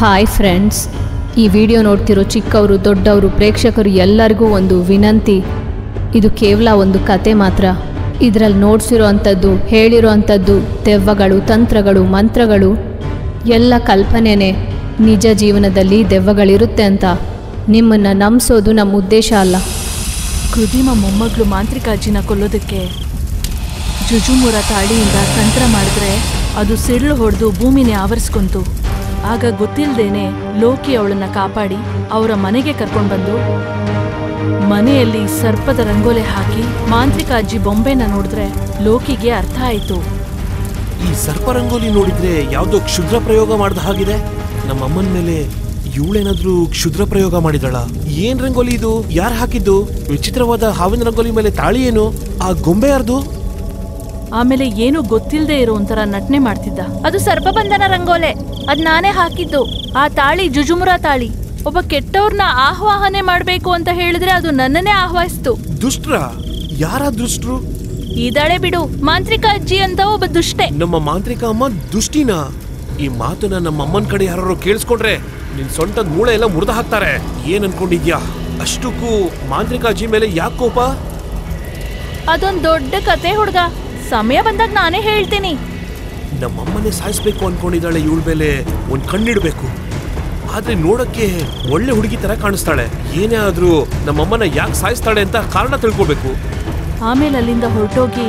Hi friends ಈ video ನೋಡ್ತಿರೋ ಚಿಕ್ಕವರು ದೊಡ್ಡವರು ಪ್ರೇಕ್ಷಕರು ಎಲ್ಲರಿಗೂ ಒಂದು ವಿನಂತಿ ಇದು ಕೇವಲ ಒಂದು ಕತೆ ಮಾತ್ರ ಇದರಲ್ಲಿ ನೋಡ್ಸಿರೋ ಅಂಥದ್ದು ಹೇಳಿರೋ ಅಂಥದ್ದು ದೆವ್ವಗಳು ತಂತ್ರಗಳು ಮಂತ್ರಗಳು ಎಲ್ಲ ಕಲ್ಪನೆನೇ ನಿಜ ಜೀವನದಲ್ಲಿ ದೆವ್ವಗಳಿರುತ್ತೆ ಅಂತ ನಿಮ್ಮನ್ನು ನಂಬಿಸೋದು ನಮ್ಮ ಉದ್ದೇಶ ಅಲ್ಲ ಕೃತಿಮ ಮೊಮ್ಮಗಳು ಮಾಂತ್ರಿಕ ಅಜ್ಜಿನ ಕೊಲ್ಲೋದಕ್ಕೆ ಜುಜುಮುರ ತಾಡಿಯಿಂದ ತಂತ್ರ ಮಾಡಿದ್ರೆ ಅದು ಸಿಡ್ಲು ಹೊಡೆದು ಭೂಮಿನೇ ಆವರಿಸ್ಕೊಂತು ಆಗ ಗೊತ್ತಿಲ್ದೇನೆ ಲೋಕಿ ಅವಳನ್ನ ಕಾಪಾಡಿ ಅವರ ಮನೆಗೆ ಕರ್ಕೊಂಡು ಬಂದು ಮನೆಯಲ್ಲಿ ಸರ್ಪದ ರಂಗೋಲೆ ಹಾಕಿ ಮಾಂತ್ರಿಕ ಅಜ್ಜಿ ಬೊಂಬೆನ ನೋಡಿದ್ರೆ ಲೋಕಿಗೆ ಅರ್ಥ ಆಯ್ತು ಈ ಸರ್ಪ ರಂಗೋಲಿ ನೋಡಿದ್ರೆ ಯಾವ್ದೋ ಕ್ಷುದ್ರ ಪ್ರಯೋಗ ಮಾಡ್ದ ಹಾಗಿದೆ ನಮ್ಮ ಅಮ್ಮನ ಮೇಲೆ ಇವಳೇನಾದ್ರೂ ಕ್ಷುದ್ರ ಪ್ರಯೋಗ ಮಾಡಿದಳ ಏನ್ ರಂಗೋಲಿ ಇದು ಯಾರು ಹಾಕಿದ್ದು ವಿಚಿತ್ರವಾದ ಹಾವಿನ ರಂಗೋಲಿ ಮೇಲೆ ತಾಳಿ ಏನು ಆ ಗೊಂಬೆ ಯಾರ್ದು ಆಮೇಲೆ ಏನು ಗೊತ್ತಿಲ್ಲದೆ ಇರೋ ಒಂಥರ ನಟನೆ ಮಾಡ್ತಿದ್ದ ಅದು ಸರ್ಪಬಂಧನ ರಂಗೋಲೆ ಅದ್ ನಾನೇ ಹಾಕಿದ್ದು ಆ ತಾಳಿ ಜುಜುಮುರ ತಾಳಿ ಒಬ್ಬ ಕೆಟ್ಟವ್ರನ್ನ ಆಹ್ವಾಹನೆ ಮಾಡ್ಬೇಕು ಅಂತ ಹೇಳಿದ್ರೆ ಅದು ನನ್ನನ್ನೇ ಆಹ್ವಾನಿಸ್ತು ದುಷ್ಟ್ರ ಯಾರ ದುಷ್ಟ್ರು ಇದಾಳೆ ಬಿಡು ಮಾಂತ್ರಿಕ ಅಜ್ಜಿ ಅಂತ ಒಬ್ಬ ದುಷ್ಟೆ ನಮ್ಮ ಮಾಂತ್ರಿಕ ಅಮ್ಮ ದುಷ್ಟಿನ ಈ ಮಾತನ್ನ ನಮ್ಮ ಅಮ್ಮನ ಕಡೆ ಯಾರು ಕೇಳಿಸ್ಕೊಂಡ್ರೆ ನಿನ್ ಸೊಂಟದ ಮೂಳೆ ಎಲ್ಲ ಮುರಿದ ಹಾಕ್ತಾರೆ ಏನ್ ಅನ್ಕೊಂಡಿದ್ಯಾ ಅಷ್ಟಕ್ಕೂ ಮಾಂತ್ರಿಕ ಅಜ್ಜಿ ಮೇಲೆ ಯಾಕೆ ಕೋಪ ಅದೊಂದ್ ದೊಡ್ಡ ಕತೆ ಹುಡ್ಗ ಸಮಯ ಬಂದಾಗ ನಾನೇ ಹೇಳ್ತೀನಿ ನಮ್ಮಮ್ಮನೇ ಸಾಯಿಸ್ಬೇಕು ಅನ್ಕೊಂಡಿದ್ದಾಳೆ ಇವಳ ಮೇಲೆ ಒಂದ್ ಕಣ್ಣಿಡ್ಬೇಕು ಆದ್ರೆ ನೋಡಕ್ಕೆ ಒಳ್ಳೆ ಹುಡುಗಿ ತರ ಕಾಣಿಸ್ತಾಳೆ ಏನೇ ಆದ್ರೂ ನಮ್ಮಮ್ಮನ ಯಾಕೆ ಸಾಯಿಸ್ತಾಳೆ ಅಂತ ಕಾರಣ ತಿಳ್ಕೊಬೇಕು ಆಮೇಲೆ ಅಲ್ಲಿಂದ ಹೊರಟೋಗಿ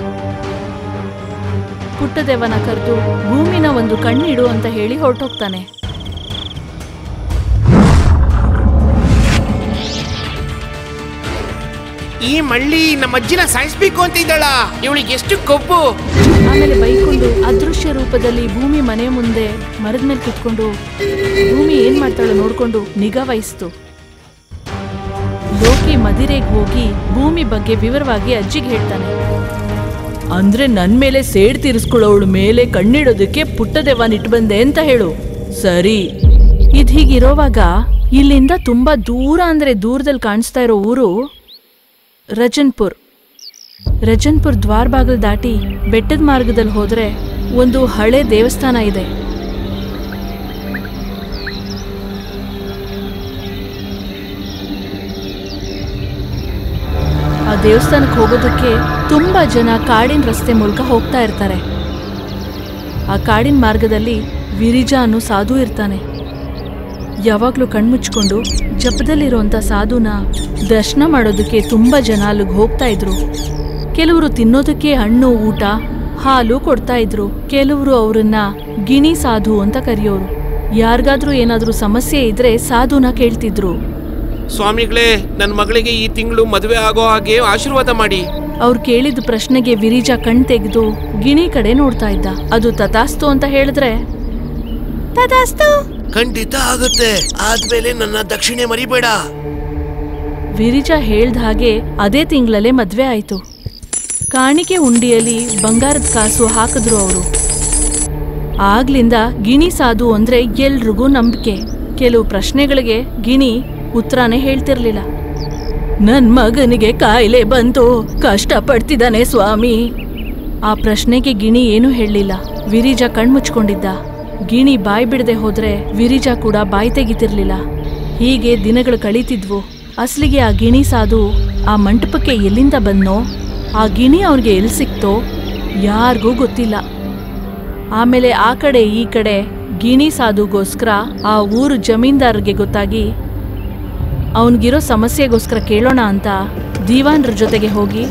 ಪುಟ್ಟದೇವನ ಕರೆದು ಭೂಮಿನ ಒಂದು ಕಣ್ಣಿಡು ಅಂತ ಹೇಳಿ ಹೊರಟೋಗ್ತಾನೆ ಈ ಮಳ್ಳಿ ನಮ್ಮ ಅಜ್ಜಿನ ಸಾಯಿಸ್ಬೇಕು ಅಂತ ಇದ್ದಾಳ ಇವಳಿಗೆ ಎಷ್ಟು ಕೊಬ್ಬು ಆಮೇಲೆ ಬೈಕೊಂಡು ಅದೃಶ್ಯ ರೂಪದಲ್ಲಿ ಭೂಮಿ ಮನೆ ಮುಂದೆ ಮರದ ಮೇಲೆ ಕುತ್ಕೊಂಡು ಭೂಮಿ ಏನ್ ಮಾಡ್ತಾಳೋ ನೋಡ್ಕೊಂಡು ನಿಗಾ ವಹಿಸ್ತು ಲೋಕಿ ಮದಿರೆಗೆ ಹೋಗಿ ಭೂಮಿ ಬಗ್ಗೆ ವಿವರವಾಗಿ ಅಜ್ಜಿಗೆ ಹೇಳ್ತಾನೆ ಅಂದ್ರೆ ನನ್ ಮೇಲೆ ಸೇಡ್ ತೀರಿಸ್ಕೊಳ್ಳೋವಳ ಮೇಲೆ ಕಣ್ಣಿಡೋದಕ್ಕೆ ಪುಟ್ಟದೆವ್ವನ್ ಇಟ್ಟು ಬಂದೆ ಅಂತ ಹೇಳು ಸರಿ ಇದ್ ಹೀಗಿರೋವಾಗ ಇಲ್ಲಿಂದ ತುಂಬಾ ದೂರ ಅಂದ್ರೆ ದೂರದಲ್ಲಿ ಕಾಣಿಸ್ತಾ ಇರೋ ಊರು ರಜನ್ಪುರ್ ರಜನ್ಪುರ್ ದ್ವಾರ ಬಾಗಿಲು ದಾಟಿ ಬೆಟ್ಟದ ಮಾರ್ಗದಲ್ಲಿ ಹೋದ್ರೆ ಒಂದು ಹಳೆ ದೇವಸ್ಥಾನ ಇದೆ ಆ ದೇವಸ್ಥಾನಕ್ಕೆ ಹೋಗೋದಕ್ಕೆ ತುಂಬಾ ಜನ ಕಾಡಿನ ರಸ್ತೆ ಮೂಲಕ ಹೋಗ್ತಾ ಇರ್ತಾರೆ ಆ ಕಾಡಿನ ಮಾರ್ಗದಲ್ಲಿ ವಿರಿಜಾ ಅನ್ನೋ ಸಾಧು ಇರ್ತಾನೆ ಯಾವಾಗಲೂ ಕಣ್ಮುಚ್ಕೊಂಡು ಜಪದಲ್ಲಿರುವಂಥ ಸಾಧುನ ದರ್ಶನ ಮಾಡೋದಕ್ಕೆ ತುಂಬ ಜನ ಅಲ್ಲಿಗೆ ಹೋಗ್ತಾ ಇದ್ರು ಕೆಲವರು ತಿನ್ನೋದಕ್ಕೆ ಹಣ್ಣು ಊಟ ಹಾಲು ಕೊಡ್ತಾ ಇದ್ರು ಕೆಲವರು ಅವರನ್ನ ಗಿಣಿ ಸಾಧು ಅಂತ ಕರೆಯೋರು ಯಾರಿಗಾದ್ರೂ ಏನಾದ್ರೂ ಸಮಸ್ಯೆ ಇದ್ರೆ ಸಾಧುನ ಕೇಳ್ತಿದ್ರು ಸ್ವಾಮಿಗಳೇ ನನ್ನ ಮಗಳಿಗೆ ಈ ತಿಂಗಳು ಮದುವೆ ಆಗೋ ಹಾಗೆ ಆಶೀರ್ವಾದ ಮಾಡಿ ಅವ್ರು ಕೇಳಿದ ಪ್ರಶ್ನೆಗೆ ವಿರಿಜಾ ಕಣ್ ತೆಗೆದು ಗಿಣಿ ಕಡೆ ನೋಡ್ತಾ ಇದ್ದ ಅದು ತಥಾಸ್ತು ಅಂತ ಹೇಳಿದ್ರೆ ತಥಾಸ್ತು ಖಂಡಿತ ಆಗುತ್ತೆ ಆದ್ಮೇಲೆ ನನ್ನ ದಕ್ಷಿಣೆ ಮರಿಬೇಡ ವಿರಿಜಾ ಹೇಳ್ದ ಹಾಗೆ ಅದೇ ತಿಂಗಳಲ್ಲೇ ಮದ್ವೆ ಆಯ್ತು ಕಾಣಿಕೆ ಉಂಡಿಯಲ್ಲಿ ಬಂಗಾರದ ಕಾಸು ಹಾಕಿದ್ರು ಅವರು ಆಗ್ಲಿಂದ ಗಿಣಿ ಸಾಧು ಅಂದ್ರೆ ಎಲ್ರಿಗೂ ನಂಬಿಕೆ ಕೆಲವು ಪ್ರಶ್ನೆಗಳಿಗೆ ಗಿಣಿ ಉತ್ತರನೇ ಹೇಳ್ತಿರ್ಲಿಲ್ಲ ನನ್ ಮಗನಿಗೆ ಕಾಯಿಲೆ ಬಂತು ಕಷ್ಟ ಪಡ್ತಿದ್ದಾನೆ ಸ್ವಾಮಿ ಆ ಪ್ರಶ್ನೆಗೆ ಗಿಣಿ ಏನೂ ಹೇಳಲಿಲ್ಲ ವಿರಿಜಾ ಕಣ್ಮುಚ್ಕೊಂಡಿದ್ದ ಗಿಣಿ ಬಾಯ್ ಬಿಡದೆ ಹೋದ್ರೆ ವಿರಿಜಾ ಕೂಡ ಬಾಯಿ ತೆಗಿತಿರ್ಲಿಲ್ಲ ಹೀಗೆ ದಿನಗಳು ಕಳೀತಿದ್ವು ಅಸಲಿಗೆ ಆ ಗಿಣಿ ಸಾಧು ಆ ಮಂಟಪಕ್ಕೆ ಎಲ್ಲಿಂದ ಬಂದ್ನೋ ಆ ಗಿಣಿ ಅವ್ನಿಗೆ ಎಲ್ಲಿ ಸಿಕ್ತೋ ಯಾರಿಗೂ ಗೊತ್ತಿಲ್ಲ ಆಮೇಲೆ ಆ ಕಡೆ ಈ ಕಡೆ ಗಿಣಿ ಸಾಧುಗೋಸ್ಕರ ಆ ಊರು ಜಮೀನ್ದಾರ್ಗೆ ಗೊತ್ತಾಗಿ ಅವನಿಗಿರೋ ಸಮಸ್ಯೆಗೋಸ್ಕರ ಕೇಳೋಣ ಅಂತ ದಿವಾನ್ರ ಜೊತೆಗೆ ಹೋಗಿ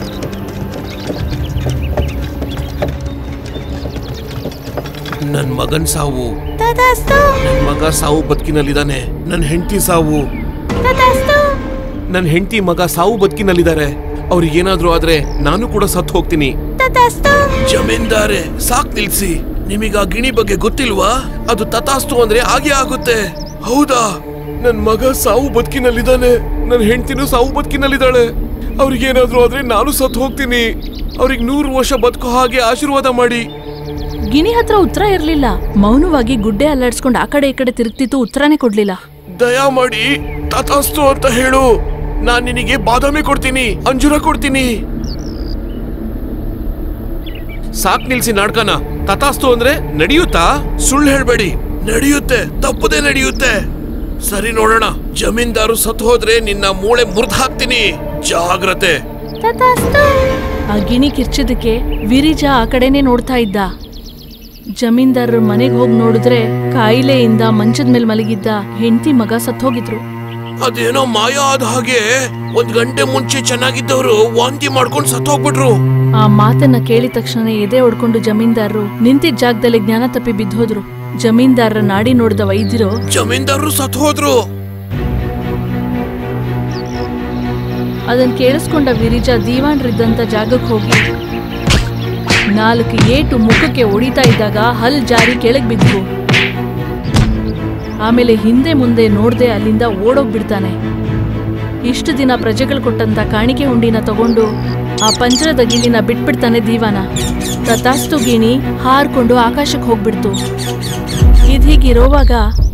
ನನ್ ಮಗನ್ ಸಾವು ನನ್ ಮಗ ಸಾವು ಬದುಕಿನಲ್ಲಿದ್ದಾನೆ ನನ್ ಹೆಂಡತಿ ಸಾವು ನನ್ ಹೆಂಡತಿ ಮಗ ಸಾವು ಬದುಕಿನಲ್ಲಿದ್ದಾರೆ ಅವ್ರಿಗೆ ಏನಾದ್ರೂ ಆದ್ರೆ ನಾನು ಕೂಡ ಸತ್ತು ಹೋಗ್ತೀನಿ ಜಮೀನ್ದಾರೆ ಸಾಕ್ ನಿಲ್ಸಿ ನಿಮಗ ಆ ಗಿಣಿ ಬಗ್ಗೆ ಗೊತ್ತಿಲ್ವಾ ಅದು ತಥಾಸ್ತು ಅಂದ್ರೆ ಹಾಗೆ ಆಗುತ್ತೆ ಹೌದಾ ನನ್ ಮಗ ಸಾವು ಬದುಕಿನಲ್ಲಿದ್ದಾನೆ ನನ್ ಹೆಂಡತಿನೂ ಸಾವು ಬದುಕಿನಲ್ಲಿದ್ದಾಳೆ ಅವ್ರಿಗೆ ಏನಾದ್ರೂ ಆದ್ರೆ ನಾನು ಸತ್ತು ಹೋಗ್ತೀನಿ ಅವ್ರಿಗೆ ನೂರು ವರ್ಷ ಬದುಕೋ ಹಾಗೆ ಆಶೀರ್ವಾದ ಮಾಡಿ ಗಿಣಿ ಹತ್ರ ಉತ್ತರ ಇರ್ಲಿಲ್ಲ ಮೌನವಾಗಿ ಗುಡ್ಡೆ ಅಲ್ಲಾಡ್ಸ್ಕೊಂಡು ಆ ಕಡೆ ಈ ಕಡೆ ತಿರುಗ್ತಿತ್ತು ಉತ್ತರನೇ ಕೊಡ್ಲಿಲ್ಲ ದಯಾ ಮಾಡಿ ತಥಾಸ್ತು ಅಂತ ಹೇಳು ನಾನ್ ನಿನಗೆ ಬಾದಾಮಿ ಕೊಡ್ತೀನಿ ಅಂಜೂರ ಕೊಡ್ತೀನಿ ಸಾಕ್ ನಿಲ್ಸಿ ನಾಟಕನ ತಥಾಸ್ತು ಅಂದ್ರೆ ನಡೆಯುತ್ತಾ ಸುಳ್ಳು ಹೇಳ್ಬೇಡಿ ನಡೆಯುತ್ತೆ ತಪ್ಪದೆ ನಡೆಯುತ್ತೆ ಸರಿ ನೋಡೋಣ ಜಮೀನ್ದಾರು ಸತ್ ಹೋದ್ರೆ ನಿನ್ನ ಮೂಳೆ ಮುರಿದು ಹಾಕ್ತೀನಿ ಜಾಗ್ರತೆ ಆ ಗಿಣಿ ಕಿರ್ಚಿದಕ್ಕೆ ವಿರಿಜ ಆ ಕಡೆನೆ ನೋಡ್ತಾ ಇದ್ದ ಜಮೀನ್ದಾರರ ಮನೆಗೆ ಹೋಗಿ ನೋಡಿದ್ರೆ ಕಾಯಿಲೆಯಿಂದ ಮಂಚದ ಮೇಲೆ ಮಲಗಿದ್ದ ಹೆಂಡತಿ ಮಗ ಸತ್ತೋಗಿದ್ರು ಅದೇನೋ ಮಾಯ ಆದ ಹಾಗೆ ಒಂದ್ ಗಂಟೆ ಮುಂಚೆ ಚೆನ್ನಾಗಿದ್ದವರು ವಾಂತಿ ಮಾಡ್ಕೊಂಡು ಸತ್ ಹೋಗ್ಬಿಟ್ರು ಆ ಮಾತನ್ನ ಕೇಳಿದ ತಕ್ಷಣ ಎದೆ ಹೊಡ್ಕೊಂಡು ಜಮೀನ್ದಾರರು ನಿಂತಿದ್ದ ಜಾಗದಲ್ಲಿ ಜ್ಞಾನ ತಪ್ಪಿ ಬಿದ್ದೋದ್ರು ಜಮೀನ್ದಾರರ ನಾಡಿ ನೋಡಿದ ವೈದ್ಯರು ಜಮೀನ್ದಾರರು ಸತ್ ಹೋದ್ರು ಅದನ್ನ ಕೇಳಿಸ್ಕೊಂಡ ವಿರಿಜ ದೀವಾನ್ರಿದ್ದಂತ ಜಾಗಕ್ಕೆ ಹೋಗಿ ನಾಲ್ಕು ಏಟು ಮುಖಕ್ಕೆ ಹೊಡಿತಾ ಇದ್ದಾಗ ಹಲ್ ಜಾರಿ ಕೆಳಗ್ ಬಿದ್ರು ಆಮೇಲೆ ಹಿಂದೆ ಮುಂದೆ ನೋಡ್ದೆ ಅಲ್ಲಿಂದ ಓಡೋಗ್ಬಿಡ್ತಾನೆ ಇಷ್ಟು ದಿನ ಪ್ರಜೆಗಳು ಕೊಟ್ಟಂತ ಕಾಣಿಕೆ ಹುಂಡಿನ ತಗೊಂಡು ಆ ಪಂಜರದ ಗಿಣಿನ ಬಿಟ್ಬಿಡ್ತಾನೆ ದೀವಾನ ತಥಾಸ್ತು ಗಿಣಿ ಹಾರ್ಕೊಂಡು ಆಕಾಶಕ್ಕೆ ಹೋಗ್ಬಿಡ್ತು ಇದೀಗಿರೋವಾಗ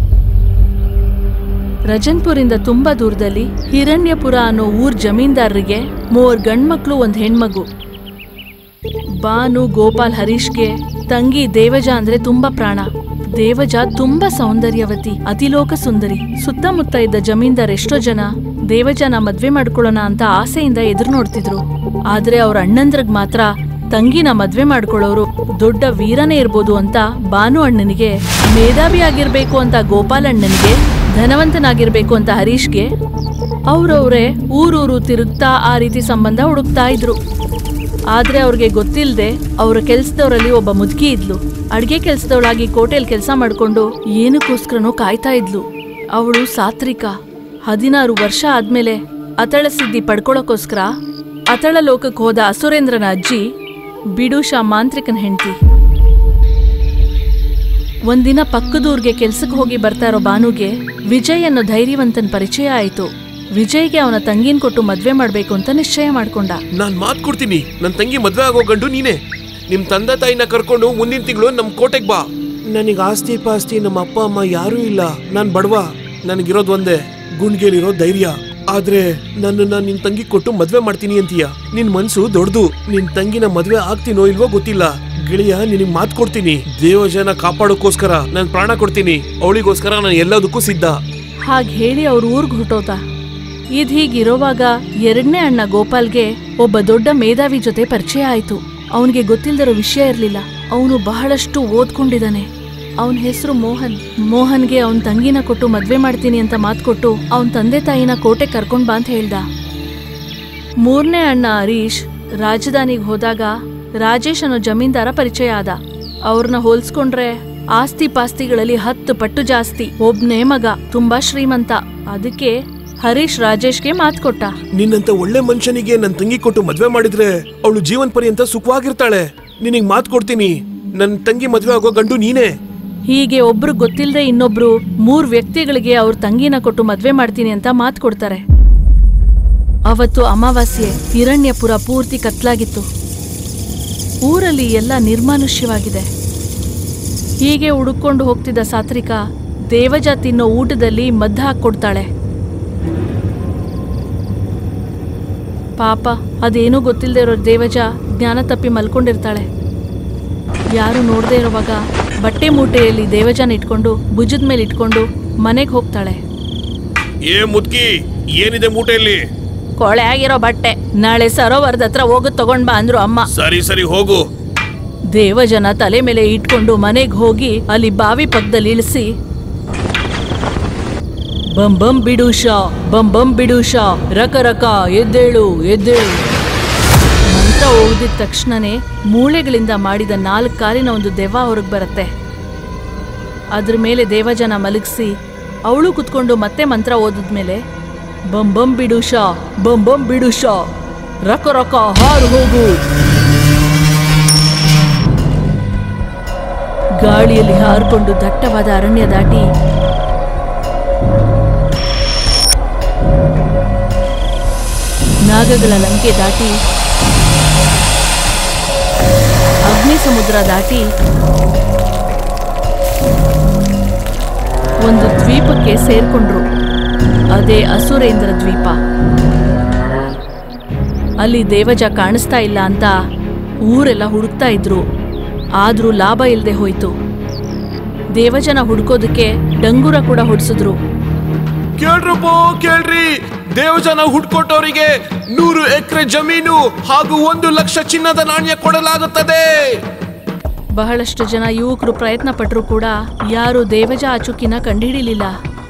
ರಜನ್ಪುರಿಂದ ತುಂಬಾ ದೂರದಲ್ಲಿ ಹಿರಣ್ಯಪುರ ಅನ್ನೋ ಊರ್ ಜಮೀನ್ದಾರರಿಗೆ ಮೂವರ್ ಗಂಡ್ಮಕ್ಳು ಒಂದ್ ಹೆಣ್ಮಗು ಬಾನು ಗೋಪಾಲ್ ಹರೀಶ್ಗೆ ತಂಗಿ ದೇವಜ ಅಂದ್ರೆ ತುಂಬಾ ಪ್ರಾಣ ದೇವಜ ತುಂಬಾ ಸೌಂದರ್ಯವತಿ ಅತಿಲೋಕ ಸುಂದರಿ ಸುತ್ತಮುತ್ತ ಇದ್ದ ಜಮೀನ್ದಾರ್ ಎಷ್ಟೋ ಜನ ದೇವಜನ ಮದ್ವೆ ಮಾಡ್ಕೊಳ್ಳೋಣ ಅಂತ ಆಸೆಯಿಂದ ಎದುರು ನೋಡ್ತಿದ್ರು ಆದ್ರೆ ಅವ್ರ ಅಣ್ಣಂದ್ರಗ್ ಮಾತ್ರ ತಂಗಿನ ಮದ್ವೆ ಮಾಡ್ಕೊಳ್ಳೋರು ದೊಡ್ಡ ವೀರನೇ ಇರ್ಬೋದು ಅಂತ ಬಾನು ಅಣ್ಣನಿಗೆ ಮೇಧಾವಿ ಆಗಿರ್ಬೇಕು ಅಂತ ಗೋಪಾಲ್ ಅಣ್ಣನಿಗೆ ಧನವಂತನಾಗಿರ್ಬೇಕು ಅಂತ ಹರೀಶ್ಗೆ ಅವ್ರವ್ರೆ ಊರೂರು ತಿರುಗ್ತಾ ಆ ರೀತಿ ಸಂಬಂಧ ಹುಡುಕ್ತಾ ಇದ್ರು ಆದ್ರೆ ಅವ್ರಿಗೆ ಗೊತ್ತಿಲ್ಲದೆ ಅವರ ಕೆಲ್ಸದವರಲ್ಲಿ ಒಬ್ಬ ಮುದುಕಿ ಇದ್ಲು ಅಡ್ಗೆ ಕೆಲ್ಸದವಳಾಗಿ ಕೋಟೆಲ್ ಕೆಲಸ ಮಾಡ್ಕೊಂಡು ಏನಕ್ಕೋಸ್ಕರನೋ ಕಾಯ್ತಾ ಇದ್ಲು ಅವಳು ಸಾತ್ರಿಕ ಹದಿನಾರು ವರ್ಷ ಆದ್ಮೇಲೆ ಅತಳ ಸಿದ್ಧಿ ಪಡ್ಕೊಳ್ಳೋಕೋಸ್ಕರ ಅತಳ ಲೋಕಕ್ಕೆ ಹೋದ ಅಸುರೇಂದ್ರನ ಅಜ್ಜಿ ಬಿಡೂಷ ಮಾಂತ್ರಿಕನ ಹೆಂಡತಿ ಒಂದಿನ ಪಕ್ಕದೂರ್ಗೆ ಕೆಲ್ಸಕ್ಕೆ ಹೋಗಿ ಬರ್ತಾ ಇರೋ ಬಾನುಗೆ ವಿಜಯ್ ಅನ್ನೋ ಧೈರ್ಯವಂತನ ಪರಿಚಯ ಆಯ್ತು ವಿಜಯ್ಗೆ ಅವನ ತಂಗಿನ ಕೊಟ್ಟು ಮದ್ವೆ ಮಾಡ್ಬೇಕು ಅಂತ ನಿಶ್ಚಯ ಮಾಡ್ಕೊಂಡ ನಾನ್ ಮಾತ್ ಕೊಡ್ತೀನಿ ನನ್ ತಂಗಿ ಮದ್ವೆ ಆಗೋ ಗಂಡು ನೀನೆ ನಿಮ್ ತಂದೆ ತಾಯಿನ ಕರ್ಕೊಂಡು ಮುಂದಿನ ತಿಂಗಳು ನಮ್ ಕೋಟೆಗ್ ಬಾ ನನಗೆ ಆಸ್ತಿ ಪಾಸ್ತಿ ನಮ್ಮ ಅಪ್ಪ ಅಮ್ಮ ಯಾರೂ ಇಲ್ಲ ನಾನ್ ಬಡವ ನನಗಿರೋದ್ ಒಂದೇ ಗುಂಡ್ಗೇಲಿರೋ ಧೈರ್ಯ ಆದ್ರೆ ನನ್ನನ್ನ ನಿನ್ ತಂಗಿ ಕೊಟ್ಟು ಮದ್ವೆ ಮಾಡ್ತೀನಿ ಅಂತೀಯ ನಿನ್ ಮನ್ಸು ದೊಡ್ಡದು ನಿನ್ ತಂಗಿನ ಮದ್ವೆ ಆಗ್ತೀನೋ ಇಲ್ವೋ ಗೊತ್ತಿಲ್ಲ ಗೆಳೆಯ ನಿನಗ್ ಮಾತ್ ಕೊಡ್ತೀನಿ ದೇವಜನ ಕಾಪಾಡೋಕೋಸ್ಕರ ನಾನ್ ಪ್ರಾಣ ಕೊಡ್ತೀನಿ ಅವಳಿಗೋಸ್ಕರ ನಾನು ಎಲ್ಲದಕ್ಕೂ ಸಿದ್ಧ ಹಾಗ್ ಹೇಳಿ ಅವ್ರ ಊರ್ಗ್ ಹೊರಟೋದ ಇದ್ ಹೀಗಿರೋವಾಗ ಎರಡನೇ ಅಣ್ಣ ಗೋಪಾಲ್ಗೆ ಒಬ್ಬ ದೊಡ್ಡ ಮೇಧಾವಿ ಜೊತೆ ಪರಿಚಯ ಆಯ್ತು ಅವನಿಗೆ ಗೊತ್ತಿಲ್ದಿರೋ ವಿಷಯ ಇರ್ಲಿಲ್ಲ ಅವನು ಬಹಳಷ್ಟು ಓದ್ಕೊಂಡಿದ್ದಾನೆ ಅವನ ಹೆಸರು ಮೋಹನ್ ಮೋಹನ್ಗೆ ಅವನ್ ತಂಗಿನ ಕೊಟ್ಟು ಮದ್ವೆ ಮಾಡ್ತೀನಿ ಅಂತ ಮಾತ್ ಕೊಟ್ಟು ಅವನ್ ತಂದೆ ತಾಯಿನ ಕೋಟೆ ಕರ್ಕೊಂಡ್ ಬಾ ಅಂತ ಹೇಳ್ದ ಮೂರನೇ ಅಣ್ಣ ಹರೀಶ್ ರಾಜಧಾನಿಗೆ ಹೋದಾಗ ರಾಜೇಶ್ ಅನ್ನೋ ಜಮೀನ್ದಾರ ಪರಿಚಯ ಆದ ಅವ್ರನ್ನ ಹೋಲ್ಸ್ಕೊಂಡ್ರೆ ಆಸ್ತಿ ಪಾಸ್ತಿಗಳಲ್ಲಿ ಹತ್ತು ಪಟ್ಟು ಜಾಸ್ತಿ ಒಬ್ನೇ ಮಗ ತುಂಬಾ ಶ್ರೀಮಂತ ಅದಕ್ಕೆ ಹರೀಶ್ ರಾಜೇಶ್ಗೆ ಮಾತ್ ಕೊಟ್ಟ ನಿನ್ನಂತ ಒಳ್ಳೆ ಮನುಷ್ಯನಿಗೆ ನನ್ ತಂಗಿ ಕೊಟ್ಟು ಮದ್ವೆ ಮಾಡಿದ್ರೆ ಅವಳು ಜೀವನ್ ಪರ್ಯಂತ ಸುಖವಾಗಿರ್ತಾಳೆ ನಿನಗ್ ಮಾತ್ ಕೊಡ್ತೀನಿ ನನ್ ತಂಗಿ ಮದ್ವೆ ಆಗೋ ಗಂಡು ನೀನೇ ಹೀಗೆ ಒಬ್ರು ಗೊತ್ತಿಲ್ಲದೆ ಇನ್ನೊಬ್ರು ಮೂರ್ ವ್ಯಕ್ತಿಗಳಿಗೆ ಅವ್ರ ತಂಗಿನ ಕೊಟ್ಟು ಮದ್ವೆ ಮಾಡ್ತೀನಿ ಅಂತ ಮಾತ್ ಕೊಡ್ತಾರೆ ಅವತ್ತು ಅಮಾವಾಸ್ಯೆ ಹಿರಣ್ಯಪುರ ಪೂರ್ತಿ ಕತ್ಲಾಗಿತ್ತು ಊರಲ್ಲಿ ಎಲ್ಲ ನಿರ್ಮಾನುಷ್ಯವಾಗಿದೆ ಹೀಗೆ ಹುಡುಕೊಂಡು ಹೋಗ್ತಿದ್ದ ಸಾತ್ರಿಕ ದೇವಜ ತಿನ್ನೋ ಊಟದಲ್ಲಿ ಮದ್ದು ಹಾಕ್ಕೊಡ್ತಾಳೆ ಪಾಪ ಅದೇನೂ ಗೊತ್ತಿಲ್ಲದೆ ಇರೋ ದೇವಜ ಜ್ಞಾನ ತಪ್ಪಿ ಮಲ್ಕೊಂಡಿರ್ತಾಳೆ ಯಾರು ನೋಡದೆ ಇರುವಾಗ ಬಟ್ಟೆ ಮೂಟೆಯಲ್ಲಿ ದೇವಜನ ಇಟ್ಕೊಂಡು ಭುಜದ ಮೇಲೆ ಇಟ್ಕೊಂಡು ಮನೆಗೆ ಹೋಗ್ತಾಳೆ ಏ ಮುದ್ಕಿ ಏನಿದೆ ಮೂಟೆಯಲ್ಲಿ ಕೊಳೆ ಆಗಿರೋ ಬಟ್ಟೆ ನಾಳೆ ಸರೋವರದ ಹತ್ರ ಹೋಗೋದ್ ತಗೊಂಡ್ ಬಾ ಅಂದ್ರು ಅಮ್ಮ ಸರಿ ಸರಿ ಹೋಗು ದೇವಜನ ತಲೆ ಮೇಲೆ ಇಟ್ಕೊಂಡು ಮನೆಗೆ ಹೋಗಿ ಅಲ್ಲಿ ಬಾವಿ ಪಕ್ಕದಲ್ಲಿ ಇಳಿಸಿ ಬಂ ಬಂ ಬಿಡೂಷ ಬಂ ಬಂ ಬಿಡೂಷ ರಕ ರಕ ಎದ್ದೇಳು ಎದ್ದೇಳು ಮಂತ್ರ ಓದಿದ ತಕ್ಷಣನೇ ಮೂಳೆಗಳಿಂದ ಮಾಡಿದ ನಾಲ್ಕು ಕಾಲಿನ ಒಂದು ದೆವ್ವ ಹೊರಗೆ ಬರುತ್ತೆ ಅದ್ರ ಮೇಲೆ ದೇವಜನ ಮಲಗಿಸಿ ಅವಳು ಕುತ್ಕೊಂಡು ಮತ್ತೆ ಮಂತ್ರ ಓದಿದ್ಮೇಲೆ ಬಂ ಬಂ ಬಿಡೂಷ ಬಂ ಬಂ ಬಿಡೂಷ ರಕ ರಕ ಹಾರು ಹೋಗು ಗಾಳಿಯಲ್ಲಿ ಹಾರಿಕೊಂಡು ದಟ್ಟವಾದ ಅರಣ್ಯ ದಾಟಿ ನಾಗಗಳ ಲಂಕೆ ದಾಟಿ ಅಗ್ನಿ ಸಮುದ್ರ ದಾಟಿ ಒಂದು ದ್ವೀಪಕ್ಕೆ ಸೇರ್ಕೊಂಡ್ರು ಅದೇ ಅಸುರೇಂದ್ರ ದ್ವೀಪ ಅಲ್ಲಿ ದೇವಜ ಕಾಣಿಸ್ತಾ ಇಲ್ಲ ಅಂತ ಊರೆಲ್ಲ ಹುಡುಕ್ತಾ ಇದ್ರು ಆದ್ರೂ ಲಾಭ ಇಲ್ಲದೆ ಹೋಯ್ತು ದೇವಜನ ಹುಡ್ಕೋದಕ್ಕೆ ಡಂಗೂರ ಕೂಡ ಹೊಡ್ಸಿದ್ರು ಕೇಳ್ರಪ್ಪ ಕೇಳ್ರಿ ದೇವಜನ ಹುಡ್ಕೊಟ್ಟವರಿಗೆ ನೂರು ಎಕರೆ ಜಮೀನು ಹಾಗೂ ಒಂದು ಲಕ್ಷ ಚಿನ್ನದ ನಾಣ್ಯ ಕೊಡಲಾಗುತ್ತದೆ ಬಹಳಷ್ಟು ಜನ ಯುವಕರು ಪ್ರಯತ್ನ ಪಟ್ಟರು ಕೂಡ ಯಾರು ದೇವಜ ಅಚುಕಿನ ಕಂಡುಹಿಡಿಲಿಲ್ಲ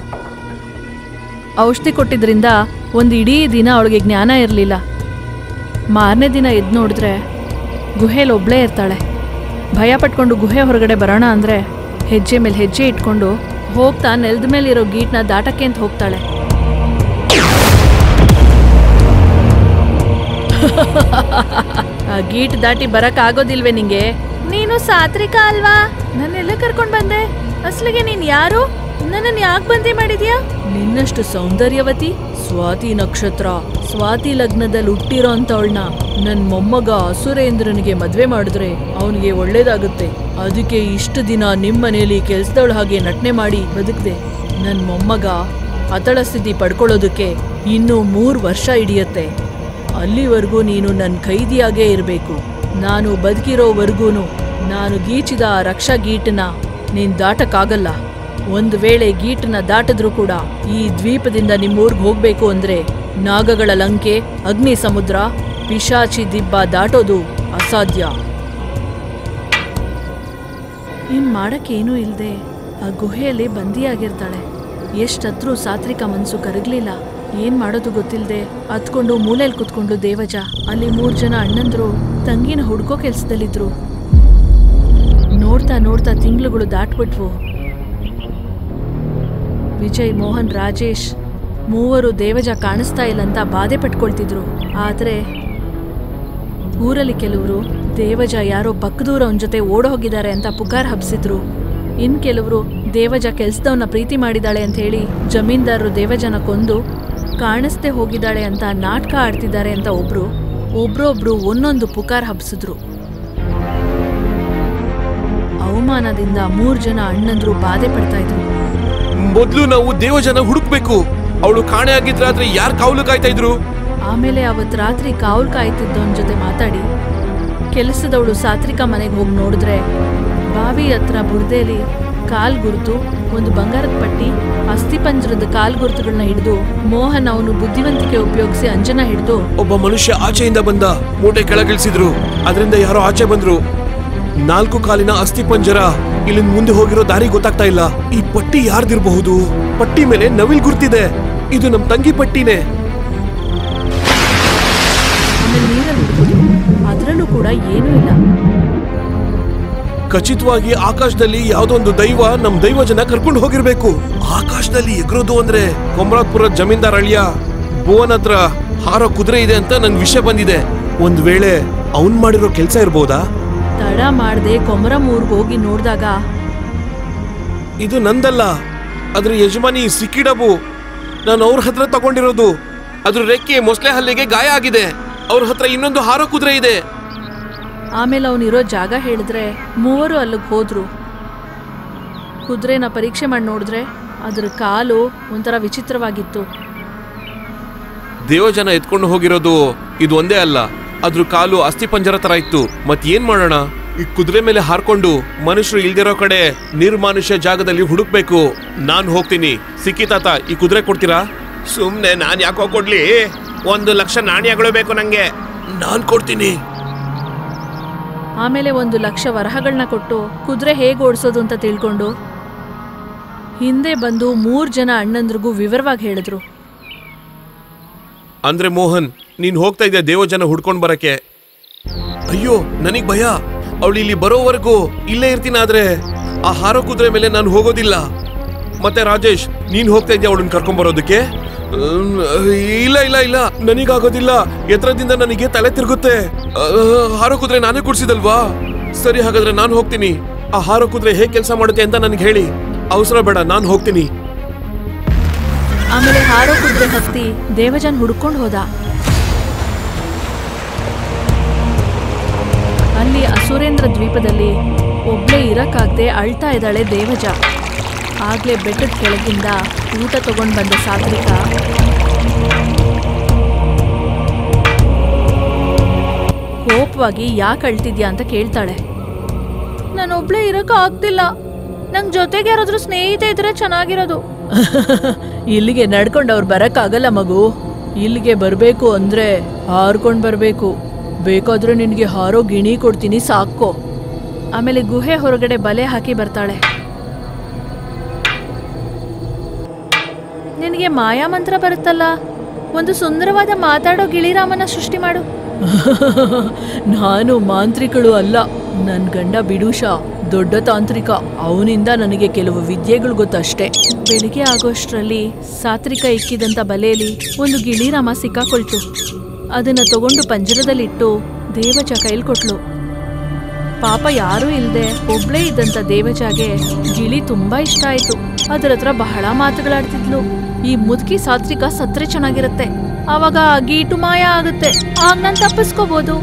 ಔಷಧಿ ಕೊಟ್ಟಿದ್ರಿಂದ ಒಂದು ಇಡೀ ದಿನ ಅವಳಿಗೆ ಜ್ಞಾನ ಇರಲಿಲ್ಲ ಮಾರನೇ ದಿನ ಎದ್ದು ನೋಡಿದ್ರೆ ಗುಹೆಯಲ್ಲಿ ಒಬ್ಳೇ ಇರ್ತಾಳೆ ಭಯ ಪಟ್ಕೊಂಡು ಗುಹೆ ಹೊರಗಡೆ ಬರೋಣ ಅಂದರೆ ಹೆಜ್ಜೆ ಮೇಲೆ ಹೆಜ್ಜೆ ಇಟ್ಕೊಂಡು ಹೋಗ್ತಾ ನೆಲದ ಮೇಲಿರೋ ಗೀಟ್ನ ದಾಟಕ್ಕೆ ಅಂತ ಹೋಗ್ತಾಳೆ ಆ ಗೀಟ್ ದಾಟಿ ಬರಕ್ ಆಗೋದಿಲ್ವೇ ನಿಂಗೆ ನೀನು ಸಾತ್ರಿಕ ಅಲ್ವಾ ನನ್ನೆಲ್ಲ ಕರ್ಕೊಂಡ್ ಬಂದೆ ಅಸ್ಲಿಗೆ ನೀನ್ ಯಾರು ನನ್ನನ್ ಯಾಕೆ ಬಂದೆ ಮಾಡಿದ್ಯಾ ನಿನ್ನಷ್ಟು ಸೌಂದರ್ಯವತಿ ಸ್ವಾತಿ ನಕ್ಷತ್ರ ಸ್ವಾತಿ ಲಗ್ನದಲ್ಲಿ ಹುಟ್ಟಿರೋ ಅಂತವಳನ್ನ ನನ್ ಮೊಮ್ಮಗ ಅಸುರೇಂದ್ರನಿಗೆ ಮದ್ವೆ ಮಾಡಿದ್ರೆ ಅವನಿಗೆ ಒಳ್ಳೇದಾಗುತ್ತೆ ಅದಕ್ಕೆ ಇಷ್ಟು ದಿನ ನಿಮ್ ಮನೇಲಿ ಕೆಲ್ಸದವಳ ಹಾಗೆ ನಟನೆ ಮಾಡಿ ಬದುಕ್ದೆ ನನ್ ಮೊಮ್ಮಗ ಅತಳ ಸ್ಥಿತಿ ಪಡ್ಕೊಳ್ಳೋದಕ್ಕೆ ಇನ್ನೂ ಮೂರ್ ವರ್ಷ ಹಿಡಿಯತ್ತೆ ಅಲ್ಲಿವರೆಗೂ ನೀನು ನನ್ನ ಕೈದಿಯಾಗೇ ಇರಬೇಕು ನಾನು ಬದುಕಿರೋವರೆಗೂ ನಾನು ಗೀಚಿದ ಆ ರಕ್ಷಾ ಗೀಟನ್ನ ನೀನ್ ದಾಟಕ್ಕಾಗಲ್ಲ ಒಂದು ವೇಳೆ ಗೀಟನ್ನ ದಾಟಿದ್ರೂ ಕೂಡ ಈ ದ್ವೀಪದಿಂದ ನಿಮ್ಮೂರ್ಗ್ ಹೋಗ್ಬೇಕು ಅಂದ್ರೆ ನಾಗಗಳ ಲಂಕೆ ಅಗ್ನಿ ಸಮುದ್ರ ಪಿಶಾಚಿ ದಿಬ್ಬ ದಾಟೋದು ಅಸಾಧ್ಯ ಇನ್ ಮಾಡಕ್ಕೇನೂ ಇಲ್ದೆ ಆ ಗುಹೆಯಲ್ಲಿ ಬಂದಿಯಾಗಿರ್ತಾಳೆ ಎಷ್ಟತ್ರೂ ಸಾತ್ವಿಕ ಮನ್ಸು ಕರಗ್ಲಿಲ್ಲ ಏನ್ ಮಾಡೋದು ಗೊತ್ತಿಲ್ದೆ ಹತ್ಕೊಂಡು ಮೂಲೆಯಲ್ಲಿ ಕುತ್ಕೊಂಡು ದೇವಜ ಅಲ್ಲಿ ಮೂರ್ ಜನ ಅಣ್ಣಂದ್ರು ತಂಗಿನ ಹುಡ್ಕೋ ಕೆಲ್ಸದಲ್ಲಿದ್ರು ನೋಡ್ತಾ ನೋಡ್ತಾ ತಿಂಗಳುಗಳು ದಾಟ್ಬಿಟ್ವು ವಿಜಯ್ ಮೋಹನ್ ರಾಜೇಶ್ ಮೂವರು ದೇವಜ ಕಾಣಿಸ್ತಾ ಇಲ್ಲ ಅಂತ ಬಾಧೆ ಪಟ್ಕೊಳ್ತಿದ್ರು ಆದ್ರೆ ಊರಲ್ಲಿ ಕೆಲವರು ದೇವಜ ಯಾರೋ ಪಕ್ಕದೂರವನ್ ಜೊತೆ ಓಡ ಹೋಗಿದ್ದಾರೆ ಅಂತ ಪುಕಾರ್ ಹಬ್ಸಿದ್ರು ಇನ್ ಕೆಲವರು ದೇವಜ ಕೆಲ್ಸದವನ್ನ ಪ್ರೀತಿ ಮಾಡಿದಾಳೆ ಅಂತ ಹೇಳಿ ಜಮೀನ್ದಾರರು ದೇವಜನ ಕೊಂದು ಕಾಣಿಸ್ದೆ ಹೋಗಿದ್ದಾಳೆ ಅಂತ ನಾಟಕ ಆಡ್ತಿದ್ದಾರೆ ಅಂತ ಒಬ್ರು ಒಬ್ರೊಬ್ರು ಒಂದೊಂದು ಪುಕಾರ್ ಹಬ್ಸಿದ್ರು ಅವಮಾನದಿಂದ ಮೂರ್ ಜನ ಅಣ್ಣಂದ್ರು ಬಾಧೆ ಪಡ್ತಾ ಇದ್ರು ಮೊದ್ಲು ನಾವು ದೇವಜನ ಹುಡುಕ್ಬೇಕು ಅವಳು ಕಾಣೆ ಆಗಿದ್ರಾದ್ರೆ ಯಾರ್ ಕಾವಲು ಕಾಯ್ತಾ ಇದ್ರು ಆಮೇಲೆ ಅವತ್ ರಾತ್ರಿ ಕಾವಲ್ ಕಾಯ್ತಿದ್ದವನ್ ಜೊತೆ ಮಾತಾಡಿ ಕೆಲಸದವಳು ಸಾತ್ರಿಕ ಮನೆಗೆ ಹೋಗಿ ನೋಡಿದ್ರೆ ಬಾವಿ ಹತ್ರ ಬುಡ್ದೇಲಿ ಕಾಲ್ ಗುರುತು ಒಂದು ಬಂಗಾರದ ಪಟ್ಟಿ ಅಸ್ಥಿಪಂಜರದ ಕಾಲ್ ಗುರುತುಗಳನ್ನ ಹಿಡಿದು ಮೋಹನ್ ಅವನು ಬುದ್ಧಿವಂತಿಕೆ ಉಪಯೋಗಿಸಿ ಅಂಜನ ಹಿಡಿದು ಒಬ್ಬ ಮನುಷ್ಯ ಆಚೆಯಿಂದ ಬಂದ ಮೂಟೆ ಕೆಳಗಿಳಿಸಿದ್ರು ಅದರಿಂದ ಯಾರೋ ಆಚೆ ಬಂದ್ರು ನಾಲ್ಕು ಕಾಲಿನ ಅಸ್ಥಿ ಪಂಜರ ಇಲ್ಲಿಂದ ಮುಂದೆ ಹೋಗಿರೋ ದಾರಿ ಗೊತ್ತಾಗ್ತಾ ಇಲ್ಲ ಈ ಪಟ್ಟಿ ಯಾರ್ದಿರ್ಬಹುದು ಪಟ್ಟಿ ಮೇಲೆ ನವಿಲ್ ಗುರ್ತಿದೆ ಇದು ನಮ್ ತಂಗಿ ಪಟ್ಟಿನೇ ಆಮೇಲೆ ನೀರಲ್ಲಿ ಹುಡುಕಿದ್ರು ಅದರಲ್ಲೂ ಕೂಡ ಏನೂ ಇಲ್ಲ ಖಚಿತವಾಗಿ ಆಕಾಶದಲ್ಲಿ ಯಾವ್ದೊಂದು ದೈವ ನಮ್ ದೈವ ಜನ ಕರ್ಕೊಂಡು ಹೋಗಿರ್ಬೇಕು ಆಕಾಶದಲ್ಲಿ ಎಗರೋದು ಅಂದ್ರೆ ಕೊಮರಾತ್ಪುರ ಜಮೀನ್ದಾರ್ ಅಳಿಯ ಭುವನ್ ಹತ್ರ ಹಾರೋ ಕುದುರೆ ಇದೆ ಅಂತ ನಂಗೆ ವಿಷಯ ಬಂದಿದೆ ಒಂದ್ ವೇಳೆ ಅವನ್ ಮಾಡಿರೋ ಕೆಲ್ಸ ಇರ್ಬೋದಾ ತಡ ಮಾಡದೆ ಕೊಮರಂ ಊರ್ಗ್ ಹೋಗಿ ನೋಡಿದಾಗ ಇದು ನಂದಲ್ಲ ಅದ್ರ ಯಜಮಾನಿ ಸಿಕ್ಕಿಡಬು ನಾನು ಅವ್ರ ಹತ್ರ ತಗೊಂಡಿರೋದು ಅದ್ರ ರೆಕ್ಕೆ ಮೊಸಳೆ ಹಲ್ಲಿಗೆ ಗಾಯ ಆಗಿದೆ ಅವ್ರ ಹತ್ರ ಇನ್ನೊಂದು ಹಾರೋ ಕುದುರೆ ಇದೆ ಆಮೇಲೆ ಅವನಿರೋ ಜಾಗ ಹೇಳಿದ್ರೆ ಮೂವರು ಅಲ್ಲಿಗೆ ಹೋದ್ರು ಕುದುರೆನ ಪರೀಕ್ಷೆ ಮಾಡಿ ನೋಡಿದ್ರೆ ಅದ್ರ ಕಾಲು ಒಂಥರ ವಿಚಿತ್ರವಾಗಿತ್ತು ದೇವಜನ ಎತ್ಕೊಂಡು ಹೋಗಿರೋದು ಇದು ಒಂದೇ ಅಲ್ಲ ಅದ್ರ ಕಾಲು ಅಸ್ಥಿ ಪಂಜರ ತರ ಇತ್ತು ಮತ್ ಏನ್ ಮಾಡೋಣ ಈ ಕುದುರೆ ಮೇಲೆ ಹಾರ್ಕೊಂಡು ಮನುಷ್ಯರು ಇಲ್ದಿರೋ ಕಡೆ ನಿರ್ಮಾನುಷ್ಯ ಜಾಗದಲ್ಲಿ ಹುಡುಕ್ಬೇಕು ನಾನ್ ಹೋಗ್ತೀನಿ ಸಿಕ್ಕಿ ತಾತ ಈ ಕುದುರೆ ಕೊಡ್ತೀರಾ ಸುಮ್ನೆ ನಾನ್ ಯಾಕೋ ಕೊಡ್ಲಿ ಒಂದು ಲಕ್ಷ ನಾಣ್ಯಗಳು ಬೇಕು ನಂಗೆ ನಾನ್ ಕೊಡ್ತೀನಿ ಆಮೇಲೆ ಒಂದು ಲಕ್ಷ ವರಹಗಳನ್ನ ಕೊಟ್ಟು ಕುದುರೆ ಹೇಗೆ ಓಡಿಸೋದು ಅಂತ ತಿಳ್ಕೊಂಡು ಹಿಂದೆ ಬಂದು ಮೂರು ಜನ ಅಣ್ಣಂದ್ರಿಗೂ ವಿವರವಾಗಿ ಹೇಳಿದ್ರು ಅಂದ್ರೆ ಮೋಹನ್ ನೀನ್ ಹೋಗ್ತಾ ಇದ್ದೆ ದೇವಜನ ಹುಡ್ಕೊಂಡ್ ಬರಕ್ಕೆ ಅಯ್ಯೋ ನನಗ್ ಭಯ ಅವಳು ಇಲ್ಲಿ ಬರೋವರೆಗೂ ಇಲ್ಲೇ ಇರ್ತೀನಿ ಆದ್ರೆ ಆ ಹಾರೋ ಕುದುರೆ ಮೇಲೆ ನಾನು ಹೋಗೋದಿಲ್ಲ ಮತ್ತೆ ರಾಜೇಶ್ ನೀನ್ ಹೋಗ್ತಾ ಇದ್ಯಾ ಅವಳನ್ನ ಕರ್ಕೊಂಡ್ ಬರೋದಕ್ಕೆ ಹ್ಮ್, ಇಲ್ಲ ಇಲ್ಲ ಇಲ್ಲ ನನಗಾಗೋದಿಲ್ಲ ಎತ್ತರದಿಂದ ನನಗೆ ತಲೆ ತಿರುಗುತ್ತೆ ಆ, ಹಾರೋ ಕುದುರೆ ನಾನೇ ಕುಡ್ಸಿದಲ್ವಾ ಸರಿ ಹಾಗಾದ್ರೆ ನಾನು ಹೋಗ್ತೀನಿ ಆ ಹಾರೋ ಕುದುರೆ ಹೇಗ್ ಕೆಲಸ ಮಾಡುತ್ತೆ ಅಂತ ನನಗೆ ಹೇಳಿ ಅವಸರ ಬೇಡ ನಾನು ಹೋಗ್ತೀನಿ ಆಮೇಲೆ ಹಾರೋ ಕುದುರೆ ಹತ್ತಿ ದೇವಜನ್ ಹುಡ್ಕೊಂಡು ಹೋದ ಅಲ್ಲಿ ಅಸುರೇಂದ್ರ ದ್ವೀಪದಲ್ಲಿ ಒಬ್ಳೇ ಇರಕ್ಕಾಗ್ದೆ ಅಳ್ತಾ ಇದ್ದಾಳೆ ದೇವಜ ಆಗ್ಲೇ ಬೆಟ್ಟದ ಕೆಳಗಿಂದ ಊಟ ತಗೊಂಡ್ ಬಂದ ಸಾತ್ವಿಕ ಕೋಪವಾಗಿ ಯಾಕೆ ಅಳ್ತಿದ್ಯಾ ಅಂತ ಕೇಳ್ತಾಳೆ ನಾನೊಬ್ಳೇ ಇರಕ್ ಆಗ್ತಿಲ್ಲ ನಂಗ್ ಜೊತೆಗೆ ಯಾರಾದ್ರೂ ಸ್ನೇಹಿತ ಇದ್ರೆ ಚೆನ್ನಾಗಿರೋದು ಇಲ್ಲಿಗೆ ನಡ್ಕೊಂಡು ಅವ್ರು ಬರಕ್ಕಾಗಲ್ಲ ಮಗು ಇಲ್ಲಿಗೆ ಬರಬೇಕು ಅಂದ್ರೆ ಹಾರ್ಕೊಂಡ್ ಬರಬೇಕು ಬೇಕಾದ್ರೆ ನಿನಗೆ ಹಾರೋ ಗಿಣಿ ಕೊಡ್ತೀನಿ ಸಾಕೋ ಆಮೇಲೆ ಗುಹೆ ಹೊರಗಡೆ ಬಲೆ ಹಾಕಿ ಬರ್ತಾಳೆ ನಿನಗೆ ಮಾಯಾ ಮಂತ್ರ ಬರುತ್ತಲ್ಲ ಒಂದು ಸುಂದರವಾದ ಮಾತಾಡೋ ಗಿಳಿರಾಮನ ಸೃಷ್ಟಿ ಮಾಡು ನಾನು ಮಾಂತ್ರಿಕಳು ಅಲ್ಲ ನನ್ ಗಂಡ ಬಿಡೂಷ ದೊಡ್ಡ ತಾಂತ್ರಿಕ ಅವನಿಂದ ನನಗೆ ಕೆಲವು ವಿದ್ಯೆಗಳು ಗೊತ್ತಷ್ಟೇ ಬೆಳಿಗ್ಗೆ ಆಗೋಷ್ಟರಲ್ಲಿ ಸಾತ್ರಿಕ ಇಕ್ಕಿದಂತ ಬಲೆಯಲ್ಲಿ ಒಂದು ಗಿಳಿರಾಮ ಸಿಕ್ಕಾಕೊಳ್ತು ಅದನ್ನ ತಗೊಂಡು ಪಂಜರದಲ್ಲಿಟ್ಟು ದೇವಜ ಕೈಲ್ ಕೊಟ್ಲು ಪಾಪ ಯಾರೂ ಇಲ್ದೆ ಒಬ್ಳೇ ಇದ್ದಂತ ದೇವಜಾಗೆ ಗಿಳಿ ತುಂಬಾ ಇಷ್ಟ ಆಯ್ತು ಅದ್ರ ಹತ್ರ ಬಹಳ ಮಾತುಗಳಾಡ್ತಿದ್ಲು ಈ ಮುದುಕಿ ಸಾತ್ರಿಕ ಸತ್ರೆ ಚೆನ್ನಾಗಿರುತ್ತೆ ಆವಾಗ ಆ ಗೀಟು ಮಾಯ ಆಗುತ್ತೆ ಆಗ ನಾನ್ ತಪ್ಪಿಸ್ಕೋಬಹುದು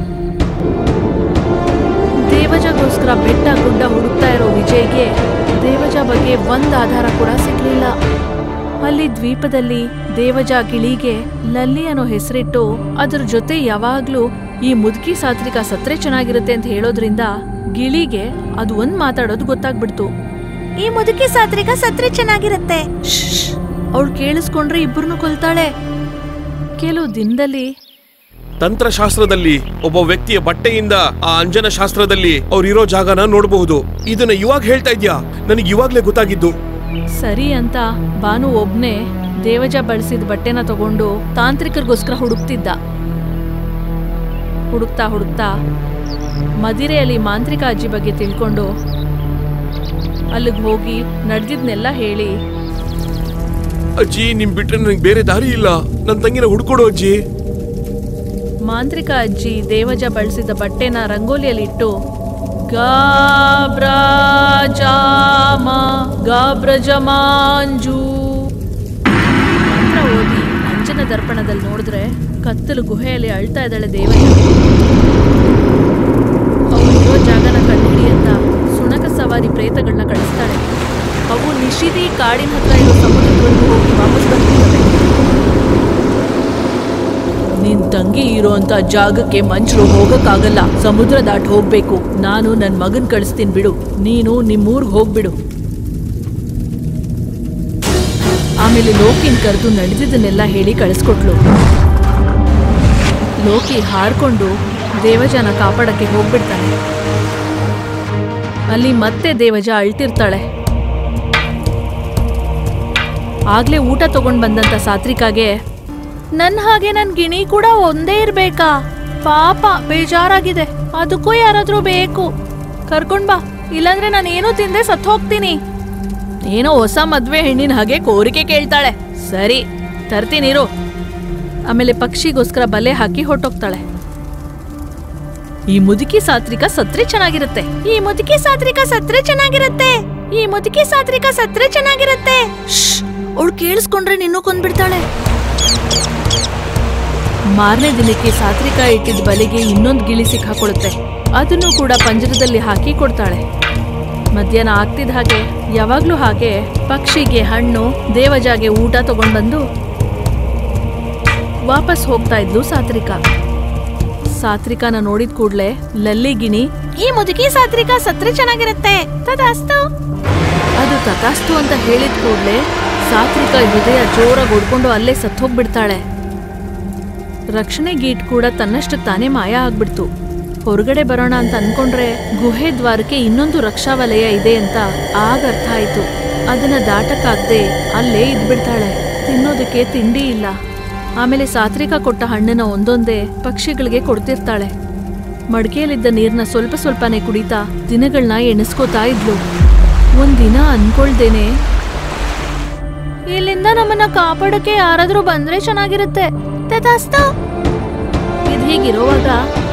ದೇವಜಗೋಸ್ಕರ ಬೆಟ್ಟ ಗುಡ್ಡ ಹುಡುಕ್ತಾ ಇರೋ ವಿಜಯ್ಗೆ ದೇವಜ ಬಗ್ಗೆ ಒಂದ್ ಆಧಾರ ಕೂಡ ಸಿಗ್ಲಿಲ್ಲ ಅಲ್ಲಿ ದ್ವೀಪದಲ್ಲಿ ದೇವಜ ಗಿಳಿಗೆ ಲಲ್ಲಿ ಅನ್ನೋ ಹೆಸರಿಟ್ಟು ಅದ್ರ ಜೊತೆ ಯಾವಾಗ್ಲೂ ಈ ಮುದುಕಿ ಸಾತ್ರಿಕ ಸತ್ರೆ ಚೆನ್ನಾಗಿರುತ್ತೆ ಅಂತ ಹೇಳೋದ್ರಿಂದ ಗಿಳಿಗೆ ಅದು ಒಂದ್ ಮಾತಾಡೋದು ಗೊತ್ತಾಗ್ಬಿಡ್ತು ಈ ಮುದುಕಿ ಸಾತ್ರಿಕ ಸತ್ರೆ ಚೆನ್ನಾಗಿರುತ್ತೆ ಅವಳು ಕೇಳಿಸ್ಕೊಂಡ್ರೆ ಇಬ್ಬರನ್ನು ಕೊಲ್ತಾಳೆ ಕೆಲವು ದಿನದಲ್ಲಿ ತಂತ್ರಶಾಸ್ತ್ರದಲ್ಲಿ ಒಬ್ಬ ವ್ಯಕ್ತಿಯ ಬಟ್ಟೆಯಿಂದ ಆ ಅಂಜನ ಶಾಸ್ತ್ರದಲ್ಲಿ ಅವ್ರಿರೋ ಜಾಗನ ನೋಡಬಹುದು ಇದನ್ನ ಇವಾಗ ಹೇಳ್ತಾ ಇದ್ಯಾ ನನಗೆ ಇವಾಗ್ಲೇ ಗೊತ್ತಾಗಿದ್ದು ಸರಿ ಅಂತ ಬಾನು ಒಬ್ನೇ ದೇವಜ ಬಳಸಿದ ಬಟ್ಟೆನ ತಗೊಂಡು ತಾಂತ್ರಿಕರಿಗೋಸ್ಕರ ಹುಡುಕ್ತಿದ್ದ ಹುಡುಕ್ತಾ ಹುಡುಕ್ತಾ ಮದಿರೆಯಲ್ಲಿ ಮಾಂತ್ರಿಕ ಅಜ್ಜಿ ಬಗ್ಗೆ ತಿಳ್ಕೊಂಡು ಅಲ್ಲಿಗೆ ಹೋಗಿ ನಡೆದಿದ್ನೆಲ್ಲ ಹೇಳಿ ಅಜ್ಜಿ ನಿಮ್ ಬಿಟ್ರೆ ನನಗೆ ಬೇರೆ ದಾರಿ ಇಲ್ಲ ನನ್ನ ತಂಗಿನ ಹುಡ್ಕೊಡು ಅಜ್ಜಿ ಮಾಂತ್ರಿಕ ಅಜ್ಜಿ ದೇವಜ ಬಳಸಿದ ಬಟ್ಟೆನ ರಂಗೋಲಿಯಲ್ಲಿಟ್ಟು ಗಾಬ್ರಾಜಾಮ ಗಾಬ್ರಜಮಾಂಜು ಮಂತ್ರ ಓದಿ ಅಂಜನ ದರ್ಪಣದಲ್ಲಿ ನೋಡಿದ್ರೆ ಕತ್ತಲು ಗುಹೆಯಲ್ಲಿ ಅಳ್ತಾ ಇದ್ದಾಳೆ ದೇವಜ ಅವಳಿರೋ ಜಾಗನ ಕಂಡುಹಿಡಿ ಅಂತ ಸುಣಕ ಸವಾರಿ ಪ್ರೇತಗಳನ್ನ ಕಳಿಸ್ತಾಳೆ ಅವು ನಿಶಿದಿ ಕಾಡಿನ ಹತ್ರ ಇರೋ ಸಮುದ್ರದವರೆಗೂ ಹೋಗಿ ವಾಪಸ್ ಬರ್ತಿರ್ತವೆ ನಿನ್ ತಂಗಿ ಇರೋಂತ ಜಾಗಕ್ಕೆ ಮಂಚರು ಹೋಗಕ್ಕಾಗಲ್ಲ ಸಮುದ್ರ ದಾಟ್ ಹೋಗ್ಬೇಕು ನಾನು ನನ್ ಮಗನ್ ಕಳಿಸ್ತೀನಿ ಬಿಡು ನೀನು ನಿಮ್ಮೂರ್ಗ್ ಹೋಗ್ಬಿಡು ಆಮೇಲೆ ಲೋಕಿನ್ ಕರೆದು ನಡೆದಿದ್ದನ್ನೆಲ್ಲ ಹೇಳಿ ಕಳಿಸ್ಕೊಟ್ಲು ಲೋಕಿ ಹಾರ್ಕೊಂಡು ದೇವಜನ ಕಾಪಾಡಕ್ಕೆ ಹೋಗ್ಬಿಡ್ತಾನೆ ಅಲ್ಲಿ ಮತ್ತೆ ದೇವಜ ಅಳ್ತಿರ್ತಾಳೆ ಆಗ್ಲೇ ಊಟ ತಗೊಂಡ್ ಬಂದಂತ ಸಾತ್ರಿಕಾಗೆ ನನ್ ಹಾಗೆ ನನ್ ಗಿಣಿ ಕೂಡ ಒಂದೇ ಇರ್ಬೇಕಾ ಪಾಪ ಬೇಜಾರಾಗಿದೆ ಅದಕ್ಕೂ ಯಾರಾದ್ರೂ ಬೇಕು ಕರ್ಕೊಂಡ್ ಬಾ ಇಲ್ಲಾಂದ್ರೆ ನಾನು ಏನೂ ತಿಂದೆ ಸತ್ ಹೋಗ್ತೀನಿ ಏನೋ ಹೊಸ ಮದ್ವೆ ಹೆಣ್ಣಿನ ಹಾಗೆ ಕೋರಿಕೆ ಕೇಳ್ತಾಳೆ ಸರಿ ತರ್ತೀನಿರು ಆಮೇಲೆ ಪಕ್ಷಿಗೋಸ್ಕರ ಬಲೆ ಹಾಕಿ ಹೊಟ್ಟೋಗ್ತಾಳೆ ಈ ಮುದುಕಿ ಸಾತ್ರಿಕ ಸತ್ರೆ ಚೆನ್ನಾಗಿರುತ್ತೆ ಈ ಮುದುಕಿ ಸಾತ್ರಿಕ ಸತ್ರೆ ಚೆನ್ನಾಗಿರುತ್ತೆ ಈ ಮುದುಕಿ ಸಾತ್ರಿಕ ಸತ್ರೆ ಚೆನ್ನಾಗಿರುತ್ತೆ ಅವಳು ಕೇಳಿಸ್ಕೊಂಡ್ರೆ ನಿನ್ನೂ ಕೊಂದ್ಬಿಡ್ತಾಳೆ ಮಾರನೇ ದಿನಕ್ಕೆ ಸಾತ್ರಿಕ ಇಟ್ಟಿದ್ದ ಬಲೆಗೆ ಇನ್ನೊಂದು ಗಿಳಿ ಸಿಕ್ಕಾಕೊಳ್ಳುತ್ತೆ ಅದನ್ನು ಕೂಡ ಪಂಜರದಲ್ಲಿ ಹಾಕಿ ಕೊಡ್ತಾಳೆ ಮಧ್ಯಾಹ್ನ ಆಗ್ತಿದ್ದ ಹಾಗೆ ಯಾವಾಗ್ಲೂ ಹಾಗೆ ಪಕ್ಷಿಗೆ ಹಣ್ಣು ದೇವಜಾಗೆ ಊಟ ತಗೊಂಡ್ಬಂದು ವಾಪಸ್ ಹೋಗ್ತಾ ಇದ್ಲು ಸಾತ್ರಿಕಾ ಸಾತ್ರಿಕಾನ ನೋಡಿದ ಕೂಡ್ಲೆ ಲಲ್ಲಿ ಗಿಣಿ ಈ ಮುದುಕಿ ಸಾತ್ರಿಕಾ ಸತ್ರೆ ಚೆನ್ನಾಗಿರುತ್ತೆ ತದಾಸ್ತು ಅದು ತಥಾಸ್ತು ಅಂತ ಹೇಳಿದ ಕೂಡ್ಲೆ ಸಾತ್ವಿಕ ಹೃದಯ ಜೋರಾಗಿ ಹೊಡ್ಕೊಂಡು ಅಲ್ಲೇ ಸತ್ತೋಗ್ಬಿಡ್ತಾಳೆ ರಕ್ಷಣೆ ಗೀಟ್ ಕೂಡ ತನ್ನಷ್ಟು ತಾನೇ ಮಾಯ ಆಗ್ಬಿಡ್ತು ಹೊರಗಡೆ ಬರೋಣ ಅಂತ ಅನ್ಕೊಂಡ್ರೆ ಗುಹೆ ದ್ವಾರಕ್ಕೆ ಇನ್ನೊಂದು ರಕ್ಷಾ ವಲಯ ಇದೆ ಅಂತ ಆಗ ಅರ್ಥ ಆಯ್ತು ಅದನ್ನ ದಾಟಕ್ಕಾಗ್ದೆ ಅಲ್ಲೇ ಇದ್ಬಿಡ್ತಾಳೆ ತಿನ್ನೋದಕ್ಕೆ ತಿಂಡಿ ಇಲ್ಲ ಆಮೇಲೆ ಸಾತ್ರಿಕ ಕೊಟ್ಟ ಹಣ್ಣನ್ನ ಒಂದೊಂದೇ ಪಕ್ಷಿಗಳಿಗೆ ಕೊಡ್ತಿರ್ತಾಳೆ ಮಡಿಕೆಯಲ್ಲಿದ್ದ ನೀರ್ನ ಸ್ವಲ್ಪ ಸ್ವಲ್ಪನೇ ಕುಡಿತಾ ದಿನಗಳನ್ನ ಎಣಿಸ್ಕೋತಾ ಇದ್ಲು ಒಂದಿನ ಅನ್ಕೊಳ್ದೇನೆ ಇಲ್ಲಿಂದ ನಮ್ಮನ್ನ ಕಾಪಾಡಕ್ಕೆ ಯಾರಾದ್ರೂ ಬಂದ್ರೆ ಚೆನ್ನಾಗಿರುತ್ತೆ ತಥಾಸ್ತು ಇದ್ ಹೀಗಿರುವಾಗ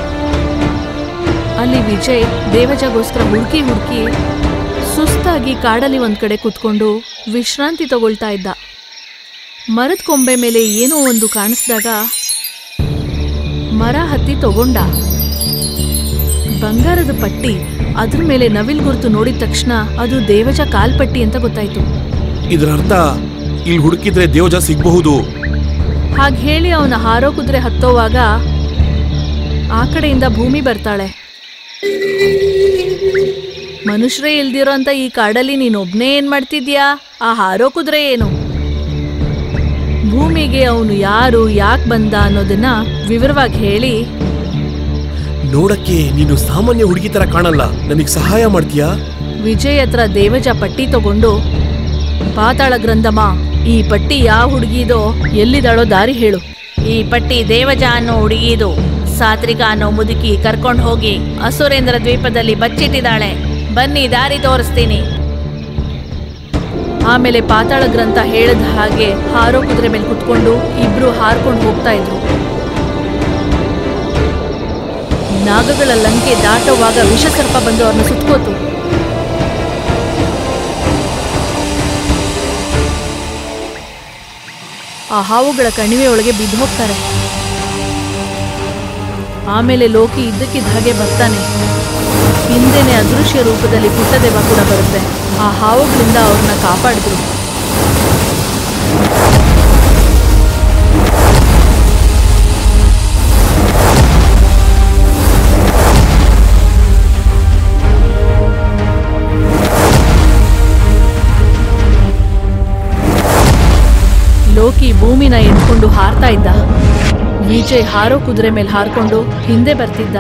ಅಲ್ಲಿ ವಿಜಯ್ ದೇವಜಗೋಸ್ಕರ ಹುಡುಕಿ ಹುಡುಕಿ ಸುಸ್ತಾಗಿ ಕಾಡಲ್ಲಿ ಒಂದ್ ಕಡೆ ಕುತ್ಕೊಂಡು ವಿಶ್ರಾಂತಿ ತಗೊಳ್ತಾ ಇದ್ದ ಮರದ ಕೊಂಬೆ ಮೇಲೆ ಏನೋ ಒಂದು ಕಾಣಿಸ್ದಾಗ ಮರ ಹತ್ತಿ ತಗೊಂಡ ಬಂಗಾರದ ಪಟ್ಟಿ ಅದ್ರ ಮೇಲೆ ನವಿಲ್ ಗುರುತು ನೋಡಿದ ತಕ್ಷಣ ಅದು ದೇವಜ ಕಾಲ್ಪಟ್ಟಿ ಅಂತ ಗೊತ್ತಾಯ್ತು ಇದರ ಅರ್ಥ ಇಲ್ಲಿ ಹುಡುಕಿದ್ರೆ ದೇವಜ ಸಿಗಬಹುದು ಹಾಗೆ ಹೇಳಿ ಅವನ ಹಾರೋ ಕುದುರೆ ಹತ್ತೋವಾಗ ಆ ಕಡೆಯಿಂದ ಭೂಮಿ ಬರ್ತಾಳೆ ಮನುಷ್ಯರೇ ಇಲ್ದಿರೋ ಅಂತ ಈ ಕಾಡಲ್ಲಿ ನೀನೊಬ್ನೇ ಏನ್ ಮಾಡ್ತಿದ್ಯಾ ಆ ಹಾರೋ ಕುದುರೆ ಏನು ಭೂಮಿಗೆ ಅವನು ಯಾರು ಯಾಕೆ ಬಂದ ಅನ್ನೋದನ್ನ ವಿವರವಾಗಿ ಹೇಳಿ ನೋಡಕ್ಕೆ ನೀನು ಸಾಮಾನ್ಯ ಹುಡುಗಿ ತರ ಕಾಣಲ್ಲ ನನಗೆ ಸಹಾಯ ಮಾಡ್ತೀಯಾ ವಿಜಯ್ ಹತ್ರ ದೇವಜ ಪಟ್ಟಿ ತಗೊಂಡು ಪಾತಾಳ ಗ್ರಂಥಮ ಈ ಪಟ್ಟಿ ಯಾವ ಹುಡುಗಿದೋ ಎಲ್ಲಿದಾಳೋ ದಾರಿ ಹೇಳು ಈ ಪಟ್ಟಿ ದೇವಜ ಅನ್ನೋ ಹುಡುಗಿದು ಸಾತ್ರಿಕಾ ಅನ್ನೋ ಮುದುಕಿ ಕರ್ಕೊಂಡು ಹೋಗಿ ಅಸುರೇಂದ್ರ ದ್ವೀಪದಲ್ಲಿ ಬಚ್ಚಿಟ್ಟಿದ್ದಾಳೆ ಬನ್ನಿ ದಾರಿ ತೋರಿಸ್ತೀನಿ ಆಮೇಲೆ ಪಾತಾಳ ಗ್ರಂಥ ಹೇಳಿದ ಹಾಗೆ ಹಾರೋ ಕುದುರೆ ಮೇಲೆ ಕುತ್ಕೊಂಡು ಇಬ್ರು ಹಾರ್ಕೊಂಡು ಹೋಗ್ತಾ ಇದ್ರು ನಾಗಗಳ ಲಂಕೆ ದಾಟುವಾಗ ವಿಷಸರ್ಪ ಬಂದು ಅವ್ರನ್ನ ಸುತ್ಕೋತು ಆ ಹಾವುಗಳ ಕಣಿವೆ ಒಳಗೆ ಬಿದ್ದು ಹೋಗ್ತಾರೆ ಆಮೇಲೆ ಲೋಕಿ ಇದ್ದಕ್ಕಿದ್ದ ಹಾಗೆ ಬರ್ತಾನೆ ಹಿಂದೆನೆ ಅದೃಶ್ಯ ರೂಪದಲ್ಲಿ ಪುಟ್ಟದೇವ ಕೂಡ ಬರುತ್ತೆ ಆ ಹಾವುಗಳಿಂದ ಅವ್ರನ್ನ ಕಾಪಾಡಿದ್ರು ಲೋಕಿ ಭೂಮಿನ ಎತ್ಕೊಂಡು ಹಾರ್ತಾ ಇದ್ದ ವಿಜಯ್ ಹಾರೋ ಕುದುರೆ ಮೇಲೆ ಹಾರ್ಕೊಂಡು ಹಿಂದೆ ಬರ್ತಿದ್ದ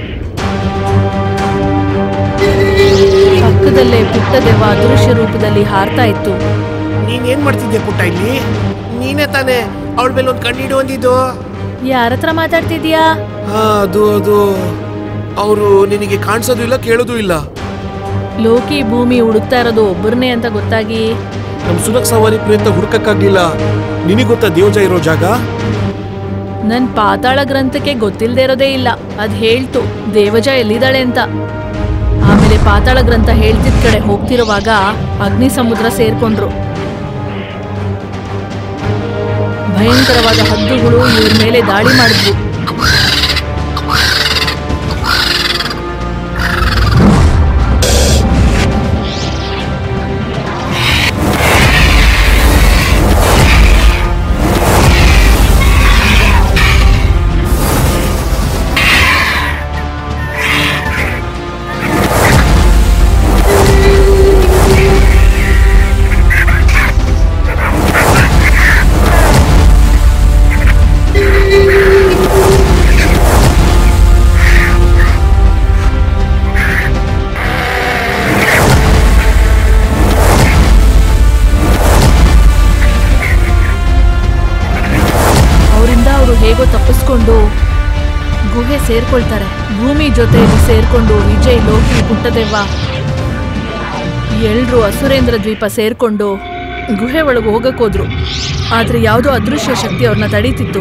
ಪಕ್ಕದಲ್ಲೇ ಪುಟ್ಟದೆವ್ವ ಅದೃಶ್ಯ ರೂಪದಲ್ಲಿ ಹಾರ್ತಾ ಇತ್ತು ನೀನ್ ಏನ್ ಮಾಡ್ತಿದ್ದೆ ಪುಟ್ಟ ಇಲ್ಲಿ ನೀನೇ ತಾನೇ ಅವಳ ಮೇಲೆ ಒಂದು ಕಣ್ಣಿಡು ಅಂದಿದ್ದು ಯಾರ ಹತ್ರ ಮಾತಾಡ್ತಿದ್ಯಾ ಹಾ ಅದು ಅದು ಅವರು ನಿನಗೆ ಕಾಣಿಸೋದು ಇಲ್ಲ ಕೇಳೋದು ಇಲ್ಲ ಲೋಕಿ ಭೂಮಿ ಹುಡುಕ್ತಾ ಇರೋದು ಒಬ್ಬರನ್ನೇ ಅಂತ ಗೊತ್ತಾಗಿ ನಮ್ ಸುನಕ್ ಸವಾರಿ ಪ್ರಯತ್ನ ಹುಡುಕಕ್ಕಾಗ್ಲಿಲ್ಲ ನಿನಗೆ ಗೊತ್ತಾ ದೇವಜ ಇರೋ ಜಾಗ ನನ್ ಪಾತಾಳ ಗ್ರಂಥಕ್ಕೆ ಗೊತ್ತಿಲ್ಲದೆ ಇರೋದೇ ಇಲ್ಲ ಅದ್ ಹೇಳ್ತು ದೇವಜ ಎಲ್ಲಿದ್ದಾಳೆ ಅಂತ ಆಮೇಲೆ ಪಾತಾಳ ಗ್ರಂಥ ಹೇಳ್ತಿದ್ ಕಡೆ ಹೋಗ್ತಿರುವಾಗ ಅಗ್ನಿ ಸಮುದ್ರ ಸೇರ್ಕೊಂಡ್ರು ಭಯಂಕರವಾದ ಹದ್ದುಗಳು ಇವ್ರ ಮೇಲೆ ದಾಳಿ ಮಾಡಿದ್ವು ಅವರಿಂದ ಅವರು ಹೇಗೋ ತಪ್ಪಿಸ್ಕೊಂಡು ಗುಹೆ ಸೇರ್ಕೊಳ್ತಾರೆ ಭೂಮಿ ಜೊತೆಯಲ್ಲಿ ಸೇರ್ಕೊಂಡು ವಿಜಯ್ ಲೋಕಿ ಪುಟ್ಟದೆವ್ವ ಎಲ್ರೂ ಅಸುರೇಂದ್ರ ದ್ವೀಪ ಸೇರ್ಕೊಂಡು ಗುಹೆ ಒಳಗೆ ಹೋಗಕ್ ಹೋದ್ರು ಆದ್ರೆ ಯಾವುದೋ ಅದೃಶ್ಯ ಶಕ್ತಿ ಅವ್ರನ್ನ ತಡೀತಿತ್ತು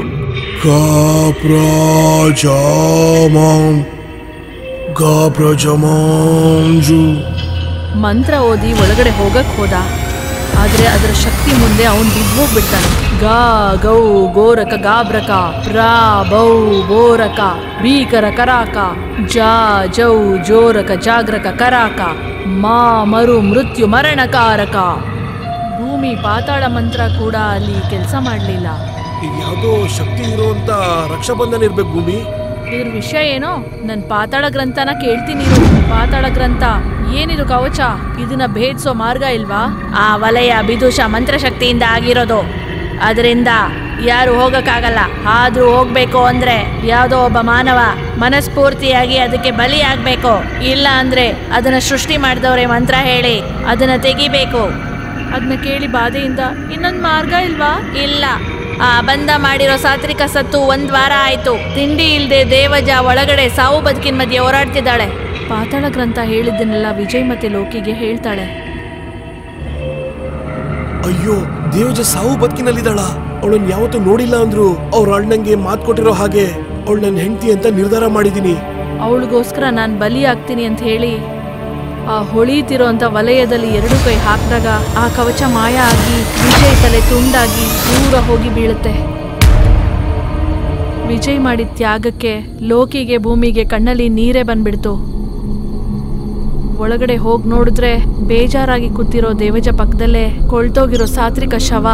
ಗಾಬ್ರಾಜಾಮಾಂ ಗಾಬ್ರಜಮಾಂಜು ಮಂತ್ರ ಓದಿ ಒಳಗಡೆ ಹೋಗಕ್ ಹೋದ ಆದ್ರೆ ಅದರ ಶಕ್ತಿ ಮುಂದೆ ಅವನ್ ಬಿದ್ದೋಗ್ಬಿಡ್ತಾನೆ ಗಾ ಗೌ ಗೋರಕ ಗಾಬ್ರಕ ಪ್ರಾ ಬೌ ಬೋರಕ ಭೀಕರ ಕರಾಕ ಜಾ ಜೌ ಜೋರಕ ಜಾಗ್ರಕ ಕರಾಕ ಮಾ ಮರು ಮೃತ್ಯು ಮರಣಕಾರಕ ಭೂಮಿ ಪಾತಾಳ ಮಂತ್ರ ಕೂಡ ಅಲ್ಲಿ ಕೆಲಸ ಮಾಡಲಿಲ್ಲ ಇದು ಯಾವುದೋ ಶಕ್ತಿ ಇರುವಂತ ರಕ್ಷಾಬಂಧನ ಇರ್ಬೇಕು ಭೂಮಿ ಇದ್ರ ವಿಷಯ ಏನೋ ನನ್ ಪಾತಾಳ ಗ್ರಂಥನ ಕೇಳ್ತೀನಿ ಇರು. ಪಾತಾಳ ಗ್ರಂಥ ಏನಿದು ಕವಚ ಇದನ್ನ ಭೇದಿಸೋ ಮಾರ್ಗ ಇಲ್ವಾ ಆ ವಲಯ ಬಿದುಷ ಮಂತ್ರಶಕ್ತಿಯಿಂದ ಆಗಿರೋದು ಅದರಿಂದ ಯಾರು ಹೋಗಕ್ಕಾಗಲ್ಲ ಆದ್ರೂ ಹೋಗ್ಬೇಕು ಅಂದ್ರೆ ಯಾವುದೋ ಒಬ್ಬ ಮಾನವ ಮನಸ್ಫೂರ್ತಿಯಾಗಿ ಅದಕ್ಕೆ ಬಲಿ ಆಗ್ಬೇಕು ಇಲ್ಲ ಅಂದ್ರೆ ಅದನ್ನ ಸೃಷ್ಟಿ ಮಾಡಿದವ್ರೆ ಮಂತ್ರ ಹೇಳಿ ಅದನ್ನ ತೆಗಿಬೇಕು ಅದನ್ನ ಕೇಳಿ ಬಾಧೆಯಿಂದ ಇನ್ನೊಂದ್ ಮಾರ್ಗ ಇಲ್ವಾ ಇಲ್ಲ ಆ ಬಂಧ ಮಾಡಿರೋ ಸಾತ್ರಿಕ ಸತ್ತು ಒಂದ್ ವಾರ ಆಯ್ತು ತಿಂಡಿ ಇಲ್ದೆ ದೇವಜ ಒಳಗಡೆ ಸಾವು ಬದುಕಿನ ಮಧ್ಯೆ ಹೋರಾಡ್ತಿದ್ದಾಳೆ ಪಾತಾಳ ಗ್ರಂಥ ಹೇಳಿದ್ದನ್ನೆಲ್ಲ ವಿಜಯ್ ಮತ್ತೆ ಲೋಕಿಗೆ ಹೇಳ್ತಾಳೆ ಅಯ್ಯೋ ದೇವಜ ಸಾವು ಬದುಕಿನಲ್ಲಿದ್ದಾಳ ಅವಳನ್ನ ಯಾವತ್ತೂ ನೋಡಿಲ್ಲ ಅಂದ್ರು ಅವ್ರ ಅಣ್ಣಂಗೆ ಮಾತ್ ಕೊಟ್ಟಿರೋ ಹಾಗೆ ಅವಳು ನನ್ನ ಹೆಂಡತಿ ಅಂತ ನಿರ್ಧಾರ ಮಾಡಿದೀನಿ ಅವಳಿಗೋಸ್ಕರ ನಾನು ಬಲಿ ಆಗ್ತೀನಿ ಅಂತ ಹೇಳಿ ಆ ಹೊಳೀತಿರೋ ಅಂತ ವಲಯದಲ್ಲಿ ಎರಡು ಕೈ ಹಾಕಿದಾಗ ಆ ಕವಚ ಮಾಯ ಆಗಿ ವಿಜಯ್ ತಲೆ ತುಂಡಾಗಿ ದೂರ ಹೋಗಿ ಬೀಳುತ್ತೆ ವಿಜಯ್ ಮಾಡಿದ ತ್ಯಾಗಕ್ಕೆ ಲೋಕಿಗೆ ಭೂಮಿಗೆ ಕಣ್ಣಲ್ಲಿ ನೀರೇ ಬಂದ್ಬಿಡ್ತು ಒಳಗಡೆ ಹೋಗಿ ನೋಡಿದ್ರೆ ಬೇಜಾರಾಗಿ ಕೂತಿರೋ ದೇವಜ ಪಕ್ಕದಲ್ಲೇ ಕೊಳ್ತೋಗಿರೋ ಸಾತ್ರಿಕ ಶವ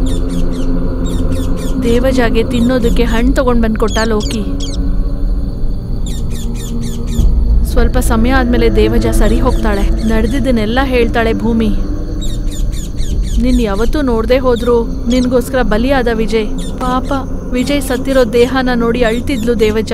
ದೇವಜಾಗೆ ತಿನ್ನೋದಕ್ಕೆ ಹಣ್ಣು ತಗೊಂಡ್ ಬಂದ್ಕೊಟ್ಟ ಲೋಕಿ ಸ್ವಲ್ಪ ಸಮಯ ಆದ್ಮೇಲೆ ದೇವಜ ಸರಿ ಹೋಗ್ತಾಳೆ ನಡೆದಿದ್ದನ್ನೆಲ್ಲ ಹೇಳ್ತಾಳೆ ಭೂಮಿ ನಿನ್ ಯಾವತ್ತೂ ನೋಡದೆ ಹೋದ್ರು ನಿನ್ಗೋಸ್ಕರ ಬಲಿಯಾದ ವಿಜಯ್ ಪಾಪ ವಿಜಯ್ ಸತ್ತಿರೋ ದೇಹನ ನೋಡಿ ಅಳ್ತಿದ್ಲು ದೇವಜ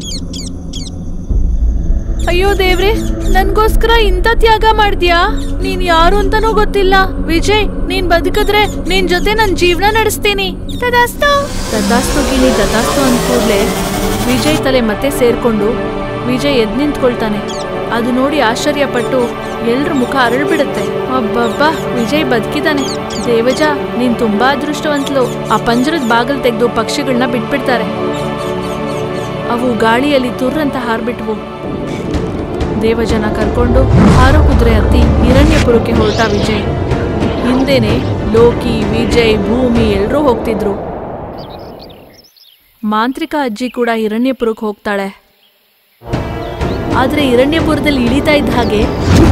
ಅಯ್ಯೋ ದೇವ್ರೆ ನನ್ಗೋಸ್ಕರ ಇಂಥ ತ್ಯಾಗ ಮಾಡ್ದ್ಯಾ ನೀನ್ ಯಾರು ಅಂತಾನೂ ಗೊತ್ತಿಲ್ಲ ವಿಜಯ್ ನೀನ್ ಬದುಕಿದ್ರೆ ನಿನ್ ಜೊತೆ ನನ್ ಜೀವನ ನಡೆಸ್ತೀನಿ ತದಾಸ್ತು ತದಾಸ್ತು ಗಿಣಿ ತದಾಸ್ತು ಅಂದ ಕೂಡ್ಲೆ ವಿಜಯ್ ತಲೆ ಮತ್ತೆ ಸೇರ್ಕೊಂಡು ವಿಜಯ್ ಎದ್ ನಿಂತ್ಕೊಳ್ತಾನೆ ಅದು ನೋಡಿ ಆಶ್ಚರ್ಯಪಟ್ಟು ಎಲ್ರ ಮುಖ ಅರಳ್ಬಿಡುತ್ತೆ ಅಬ್ಬಬ್ಬಾ ವಿಜಯ್ ಬದುಕಿದಾನೆ ದೇವಜ ನೀನ್ ತುಂಬಾ ಅದೃಷ್ಟವಂತಲು ಆ ಪಂಜರದ ಬಾಗಲ್ ತೆಗೆದು ಪಕ್ಷಿಗಳನ್ನ ಬಿಟ್ಬಿಡ್ತಾರೆ ಅವು ಗಾಳಿಯಲ್ಲಿ ತುರ್ರಂತ ಹಾರ್ಬಿಟ್ವು ದೇವಜನ ಕರ್ಕೊಂಡು ಹಾರೋ ಕುದುರೆ ಹತ್ತಿ ಹಿರಣ್ಯಪುರಕ್ಕೆ ಹೊರಟ ವಿಜಯ್ ಹಿಂದೆನೆ ಲೋಕಿ ವಿಜಯ್ ಭೂಮಿ ಎಲ್ಲರೂ ಹೋಗ್ತಿದ್ರು ಮಾಂತ್ರಿಕ ಅಜ್ಜಿ ಕೂಡ ಹಿರಣ್ಯಪುರಕ್ಕೆ ಹೋಗ್ತಾಳೆ ಆದ್ರೆ ಹಿರಣ್ಯಪುರದಲ್ಲಿ ಇಳಿತಾ ಇದ್ದ ಹಾಗೆ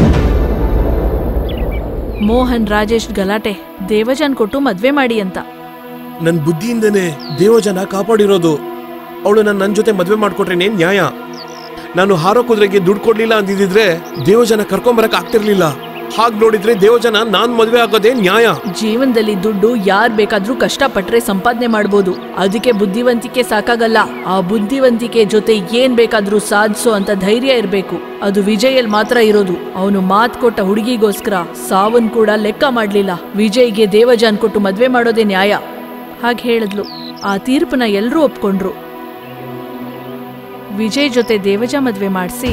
ಮೋಹನ್ ರಾಜೇಶ್ ಗಲಾಟೆ ದೇವಜನ್ ಕೊಟ್ಟು ಮದ್ವೆ ಮಾಡಿ ಅಂತ ನನ್ ಬುದ್ಧಿಯಿಂದನೇ ದೇವಜನ ಕಾಪಾಡಿರೋದು ಅವಳು ನನ್ನ ನನ್ನ ಜೊತೆ ಮದ್ವೆ ಮಾಡ್ಕೊಟ್ರೇನೇನ್ ನ್ಯಾಯ ನಾನು ಹಾರೋ ಕುದುರೆಗೆ ದುಡ್ಡು ಕೊಡ್ಲಿಲ್ಲ ಅಂದಿದ್ರೆ ದೇವಜನ ಕರ್ಕೊಂಬರಕ್ ಆಗ್ತಿರ್ಲಿಲ್ಲ ಹಾಗ್ ನೋಡಿದ್ರೆ ದೇವಜನ ನಾನ್ ಮದ್ವೆ ಆಗೋದೇ ನ್ಯಾಯ ಜೀವನದಲ್ಲಿ ದುಡ್ಡು ಯಾರ್ ಬೇಕಾದ್ರೂ ಕಷ್ಟಪಟ್ರೆ ಸಂಪಾದನೆ ಮಾಡ್ಬೋದು ಅದಕ್ಕೆ ಬುದ್ಧಿವಂತಿಕೆ ಸಾಕಾಗಲ್ಲ ಆ ಬುದ್ಧಿವಂತಿಕೆ ಜೊತೆ ಏನ್ ಬೇಕಾದ್ರೂ ಸಾಧಿಸೋ ಅಂತ ಧೈರ್ಯ ಇರ್ಬೇಕು ಅದು ವಿಜಯಲ್ ಮಾತ್ರ ಇರೋದು ಅವನು ಮಾತ್ ಕೊಟ್ಟ ಹುಡುಗಿಗೋಸ್ಕರ ಸಾವನ್ ಕೂಡ ಲೆಕ್ಕ ಮಾಡ್ಲಿಲ್ಲ ವಿಜಯ್ಗೆ ದೇವಜಾನ್ ಕೊಟ್ಟು ಮದ್ವೆ ಮಾಡೋದೇ ನ್ಯಾಯ ಹಾಗೆ ಹೇಳಿದ್ಲು ಆ ತೀರ್ಪನ್ನ ಎಲ್ಲರೂ ಒಪ್ಕೊಂಡ್ರು ವಿಜಯ್ ಜೊತೆ ದೇವಜ ಮದ್ವೆ ಮಾಡಿಸಿ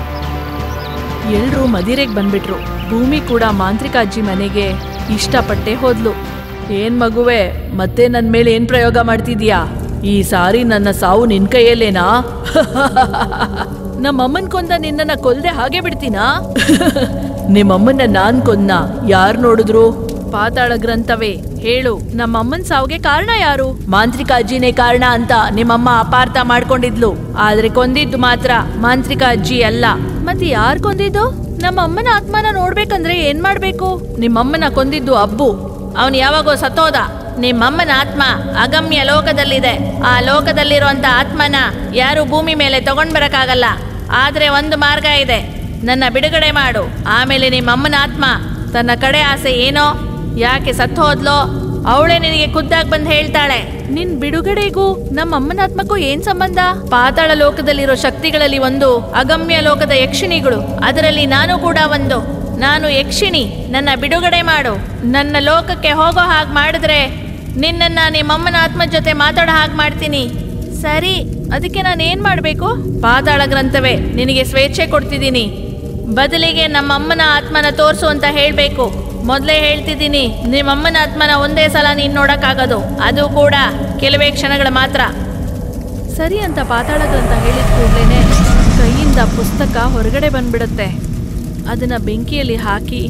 ಎಲ್ರೂ ಮದಿರೆಗೆ ಬಂದ್ಬಿಟ್ರು ಭೂಮಿ ಕೂಡ ಮಾಂತ್ರಿಕ ಅಜ್ಜಿ ಮನೆಗೆ ಇಷ್ಟಪಟ್ಟೆ ಹೋದ್ಲು ಏನ್ ಮಗುವೆ ಮತ್ತೆ ನನ್ ಮೇಲೆ ಏನ್ ಪ್ರಯೋಗ ಮಾಡ್ತಿದ್ಯಾ ಈ ಸಾರಿ ನನ್ನ ಸಾವು ನಿನ್ ಕೈಯಲ್ಲೇನಾ ನಮ್ಮಮ್ಮನ್ ಕೊಂದ ನಿನ್ನನ್ನ ಕೊಲ್ದೆ ಹಾಗೆ ಬಿಡ್ತೀನಾ ನಿಮ್ಮಮ್ಮನ್ನ ನಾನ್ ಕೊಂದ ಯಾರ್ ನೋಡಿದ್ರು ಪಾತಾಳ ಗ್ರಂಥವೇ ಹೇಳು ನಮ್ಮಮ್ಮನ್ ಸಾವಿಗೆ ಕಾರಣ ಯಾರು ಮಾಂತ್ರಿಕ ಅಜ್ಜಿನೇ ಕಾರಣ ಅಂತ ನಿಮ್ಮಮ್ಮ ಅಪಾರ್ಥ ಮಾಡ್ಕೊಂಡಿದ್ಲು ಆದ್ರೆ ಕೊಂದಿದ್ದು ಮಾತ್ರ ಮಾಂತ್ರಿಕ ಅಜ್ಜಿ ಅಲ್ಲ ಮತ್ತೆ ಯಾರ್ ಕೊಂದಿದ್ದು ನಮ್ಮ ಅಮ್ಮನ ಆತ್ಮನ ನೋಡ್ಬೇಕಂದ್ರೆ ಏನ್ ಮಾಡ್ಬೇಕು ನಿಮ್ಮಮ್ಮನ ಕೊಂದಿದ್ದು ಅಬ್ಬು ಅವನು ಯಾವಾಗೋ ಸತ್ತೋದ ನಿಮ್ಮಮ್ಮನ ಆತ್ಮ ಅಗಮ್ಯ ಲೋಕದಲ್ಲಿದೆ ಆ ಲೋಕದಲ್ಲಿರುವಂತ ಆತ್ಮನ ಯಾರು ಭೂಮಿ ಮೇಲೆ ತಗೊಂಡ್ ಬರಕ್ಕಾಗಲ್ಲ ಆದ್ರೆ ಒಂದು ಮಾರ್ಗ ಇದೆ ನನ್ನ ಬಿಡುಗಡೆ ಮಾಡು ಆಮೇಲೆ ನಿಮ್ಮಮ್ಮನ ಆತ್ಮ ತನ್ನ ಕಡೆ ಆಸೆ ಏನೋ ಯಾಕೆ ಸತ್ತು ಹೋದ್ಲೋ ಅವಳೇ ನಿನಗೆ ಖುದ್ದಾಗಿ ಬಂದು ಹೇಳ್ತಾಳೆ ನಿನ್ ಬಿಡುಗಡೆಗೂ ನಮ್ಮ ಅಮ್ಮನ ಆತ್ಮಕ್ಕೂ ಏನ್ ಸಂಬಂಧ ಪಾತಾಳ ಲೋಕದಲ್ಲಿರೋ ಶಕ್ತಿಗಳಲ್ಲಿ ಒಂದು ಅಗಮ್ಯ ಲೋಕದ ಯಕ್ಷಿಣಿಗಳು ಅದರಲ್ಲಿ ನಾನು ಕೂಡ ಒಂದು ನಾನು ಯಕ್ಷಿಣಿ ನನ್ನ ಬಿಡುಗಡೆ ಮಾಡು ನನ್ನ ಲೋಕಕ್ಕೆ ಹೋಗೋ ಹಾಗೆ ಮಾಡಿದ್ರೆ ನಿನ್ನನ್ನ ನಿಮ್ಮಮ್ಮನ ಆತ್ಮ ಜೊತೆ ಮಾತಾಡೋ ಹಾಗೆ ಮಾಡ್ತೀನಿ ಸರಿ ಅದಕ್ಕೆ ನಾನು ಏನ್ ಮಾಡ್ಬೇಕು ಪಾತಾಳ ಗ್ರಂಥವೇ ನಿನಗೆ ಸ್ವೇಚ್ಛೆ ಕೊಡ್ತಿದ್ದೀನಿ ಬದಲಿಗೆ ನಮ್ಮಮ್ಮನ ಆತ್ಮನ ತೋರಿಸು ಅಂತ ಹೇಳ್ಬೇಕು ಮೊದಲೇ ಹೇಳ್ತಿದ್ದೀನಿ ನಿಮ್ಮಮ್ಮನ ಆತ್ಮನ ಒಂದೇ ಸಲ ನೀನ್ ನೋಡಕ್ಕಾಗೋದು ಅದು ಕೂಡ ಕೆಲವೇ ಕ್ಷಣಗಳ ಮಾತ್ರ ಸರಿ ಅಂತ ಪಾತಾಳ ಗ್ರಂಥ ಹೇಳಿದ ಕೂಡ್ಲೇನೆ ಕೈಯಿಂದ ಪುಸ್ತಕ ಹೊರಗಡೆ ಬಂದ್ಬಿಡುತ್ತೆ ಅದನ್ನ ಬೆಂಕಿಯಲ್ಲಿ ಹಾಕಿ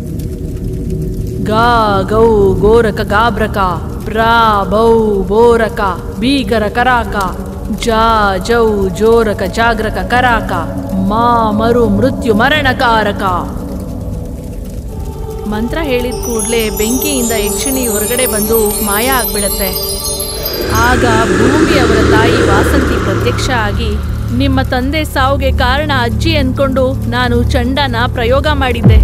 ಗಾ ಗೌ ಗೋರಕ ಗಾಬ್ರಕ ಬ್ರಾ ಬೌ ಬೋರಕ ಬೀಗರ ಕರಾಕ ಜಾ ಜೌ ಜೋರಕ ಜಾಗ್ರಕ ಕರಾಕ ಮಾ ಮರು ಮೃತ್ಯು ಮರಣಕಾರಕ ಮಂತ್ರ ಹೇಳಿದ ಕೂಡಲೇ ಬೆಂಕಿಯಿಂದ ಯಕ್ಷಿಣಿ ಹೊರಗಡೆ ಬಂದು ಮಾಯ ಆಗ್ಬಿಡತ್ತೆ ಆಗ ಭೂಮಿ ಅವರ ತಾಯಿ ವಾಸಂತಿ ಪ್ರತ್ಯಕ್ಷ ಆಗಿ ನಿಮ್ಮ ತಂದೆ ಸಾವಿಗೆ ಕಾರಣ ಅಜ್ಜಿ ಅನ್ಕೊಂಡು ನಾನು ಚಂಡನ ಪ್ರಯೋಗ ಮಾಡಿದ್ದೆ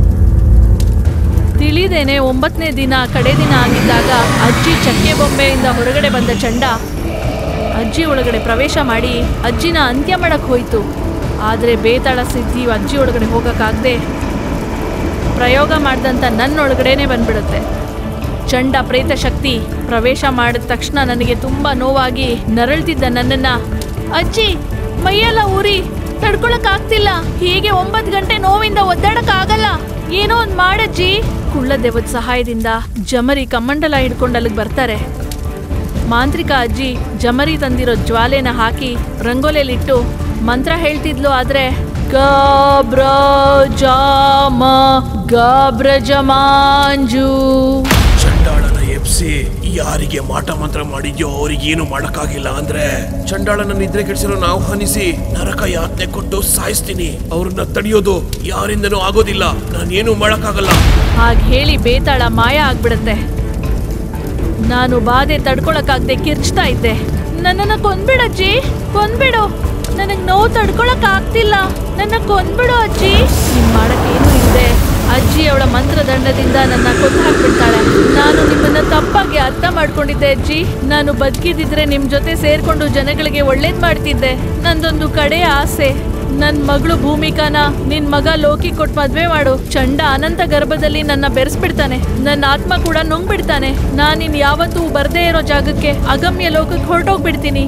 ತಿಳಿದೇನೆ ಒಂಬತ್ತನೇ ದಿನ ಕಡೆ ದಿನ ಆಗಿದ್ದಾಗ ಅಜ್ಜಿ ಚಕ್ಕೆ ಬೊಂಬೆಯಿಂದ ಹೊರಗಡೆ ಬಂದ ಚಂಡ ಅಜ್ಜಿ ಒಳಗಡೆ ಪ್ರವೇಶ ಮಾಡಿ ಅಜ್ಜಿನ ಅಂತ್ಯ ಮಾಡಕ್ ಹೋಯ್ತು ಆದರೆ ಬೇತಾಳ ಸಿದ್ಧಿ ಅಜ್ಜಿ ಒಳಗಡೆ ಹೋಗಕ್ಕಾಗದೆ ಪ್ರಯೋಗ ಮಾಡ್ದಂತ ನನ್ನೊಳಗಡೆನೆ ಬಂದ್ಬಿಡುತ್ತೆ ಚಂಡ ಪ್ರೇತ ಶಕ್ತಿ ಪ್ರವೇಶ ಮಾಡಿದ ತಕ್ಷಣ ನನಗೆ ತುಂಬಾ ನೋವಾಗಿ ನರಳ್ತಿದ್ದ ನನ್ನನ್ನ ಅಜ್ಜಿ ಮೈಯೆಲ್ಲ ಊರಿ ತಡ್ಕೊಳಕ್ ಆಗ್ತಿಲ್ಲ ಹೀಗೆ ಒಂಬತ್ತು ಗಂಟೆ ನೋವಿಂದ ಒದ್ದಾಡಕ್ ಆಗಲ್ಲ ಏನೋ ಒಂದ್ ಮಾಡಜ್ಜಿ ಕುಳ್ಳ ದೇವದ ಸಹಾಯದಿಂದ ಜಮರಿ ಕಮ್ಮಂಡಲ ಹಿಡ್ಕೊಂಡು ಅಲ್ಲಿಗೆ ಬರ್ತಾರೆ ಮಾಂತ್ರಿಕ ಅಜ್ಜಿ ಜಮರಿ ತಂದಿರೋ ಜ್ವಾಲೆನ ಹಾಕಿ ರಂಗೋಲಿಯಲ್ಲಿಟ್ಟು ಮಂತ್ರ ಹೇಳ್ತಿದ್ಲು ಆದ್ರೆ ಗಾಬ್ರ ಜಾಮ ಗಾಬ್ರ ಜಮಾಂಜು ಚಂಡಾಳನ ಎಬ್ಸಿ ಯಾರಿಗೆ ಮಾಟ ಮಂತ್ರ ಮಾಡಿದ್ಯೋ ಅವ್ರಿಗೆ ಏನು ಮಾಡಕ್ಕಾಗಿಲ್ಲ ಅಂದ್ರೆ ಚಂಡಾಳನ ನಿದ್ರೆ ಕೆಡಿಸಿರೋ ಆಹ್ವಾನಿಸಿ ನರಕ ಯಾತ್ನೆ ಕೊಟ್ಟು ಸಾಯಿಸ್ತೀನಿ ಅವ್ರನ್ನ ತಡೆಯೋದು ಯಾರಿಂದನೂ ಆಗೋದಿಲ್ಲ ನಾನೇನು ಮಾಡಕ್ಕಾಗಲ್ಲ ಹಾಗೆ ಹೇಳಿ ಬೇತಾಳ ಮಾಯ ಆಗ್ಬಿಡತ್ತೆ ನಾನು ಬಾಧೆ ತಡ್ಕೊಳಕ್ಕಾಗ್ದೆ ಕಿರ್ಚ್ತಾ ಇದ್ದೆ ನನ್ನನ್ನ ಕೊಂದ್ಬಿಡಜ್ಜಿ ಕೊಂದ್ಬಿಡು ನನಗ್ ನೋವು ತಡ್ಕೊಳಕ್ ಆಗ್ತಿಲ್ಲ ನನ್ನ ಕೊಂದ್ಬಿಡು ಅಜ್ಜಿ ನಿಮ್ ಮಾಡಕ್ಕೇನು ಇಲ್ಲದೆ ಅಜ್ಜಿ ಅವಳ ಮಂತ್ರದಂಡದಿಂದ ನನ್ನ ಕೊಂದು ಹಾಕ್ಬಿಡ್ತಾಳೆ ನಾನು ನಿಮ್ಮನ್ನ ತಪ್ಪಾಗಿ ಅರ್ಥ ಮಾಡ್ಕೊಂಡಿದ್ದೆ ಅಜ್ಜಿ ನಾನು ಬದುಕಿದಿದ್ರೆ ನಿಮ್ ಜೊತೆ ಸೇರ್ಕೊಂಡು ಜನಗಳಿಗೆ ಒಳ್ಳೇದ್ ಮಾಡ್ತಿದ್ದೆ ನಂದೊಂದು ಕಡೆಯ ಆಸೆ ನನ್ ಮಗಳು ಭೂಮಿಕಾನ ನಿನ್ ಮಗ ಲೋಕಿ ಕೊಟ್ಟು ಮದ್ವೆ ಮಾಡು ಚಂಡ ಅನಂತ ಗರ್ಭದಲ್ಲಿ ನನ್ನ ಬೆರೆಸ್ಬಿಡ್ತಾನೆ ನನ್ನ ಆತ್ಮ ಕೂಡ ನುಂಗ್ಬಿಡ್ತಾನೆ ನಾನಿನ್ ಯಾವತ್ತೂ ಬರ್ದೇ ಇರೋ ಜಾಗಕ್ಕೆ ಅಗಮ್ಯ ಲೋಕಕ್ಕೆ ಹೊರಟೋಗ್ಬಿಡ್ತೀನಿ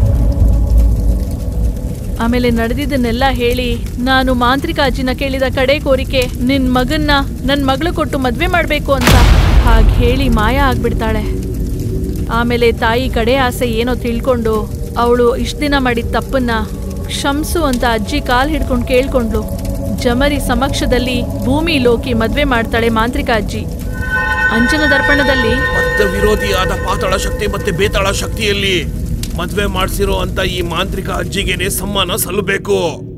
ಆಮೇಲೆ ನಡೆದಿದ್ದನ್ನೆಲ್ಲ ಹೇಳಿ ನಾನು ಮಾಂತ್ರಿಕ ಅಜ್ಜಿನ ಕೇಳಿದ ಕಡೆ ಕೋರಿಕೆ ನಿನ್ ಮಗನ್ನ ನನ್ ಮಗಳು ಕೊಟ್ಟು ಮದ್ವೆ ಮಾಡ್ಬೇಕು ಅಂತ ಹಾಗೆ ಹೇಳಿ ಮಾಯ ಆಗ್ಬಿಡ್ತಾಳೆ ಆಮೇಲೆ ತಾಯಿ ಕಡೆ ಆಸೆ ಏನೋ ತಿಳ್ಕೊಂಡು ಅವಳು ಇಷ್ಟ ದಿನ ಮಾಡಿದ ತಪ್ಪನ್ನ ಕ್ಷಮ್ಸು ಅಂತ ಅಜ್ಜಿ ಕಾಲ್ ಹಿಡ್ಕೊಂಡು ಕೇಳ್ಕೊಂಡ್ಲು ಜಮರಿ ಸಮಕ್ಷದಲ್ಲಿ ಭೂಮಿ ಲೋಕಿ ಮದ್ವೆ ಮಾಡ್ತಾಳೆ ಮಾಂತ್ರಿಕ ಅಜ್ಜಿ ಅಂಜನ ದರ್ಪಣದಲ್ಲಿ ಬದ್ಧ ವಿರೋಧಿಯಾದ ಪಾತಾಳ ಶಕ್ತಿ ಮತ್ತೆ ಬೇತಾಳ ಶಕ್ತಿಯಲ್ಲಿ ಮದ್ವೆ ಮಾಡ್ಸಿರೋ ಅಂತ ಈ ಮಾಂತ್ರಿಕ ಅಜ್ಜಿಗೆನೆ ಸಮ್ಮಾನ ಸಲ್ಲಬೇಕು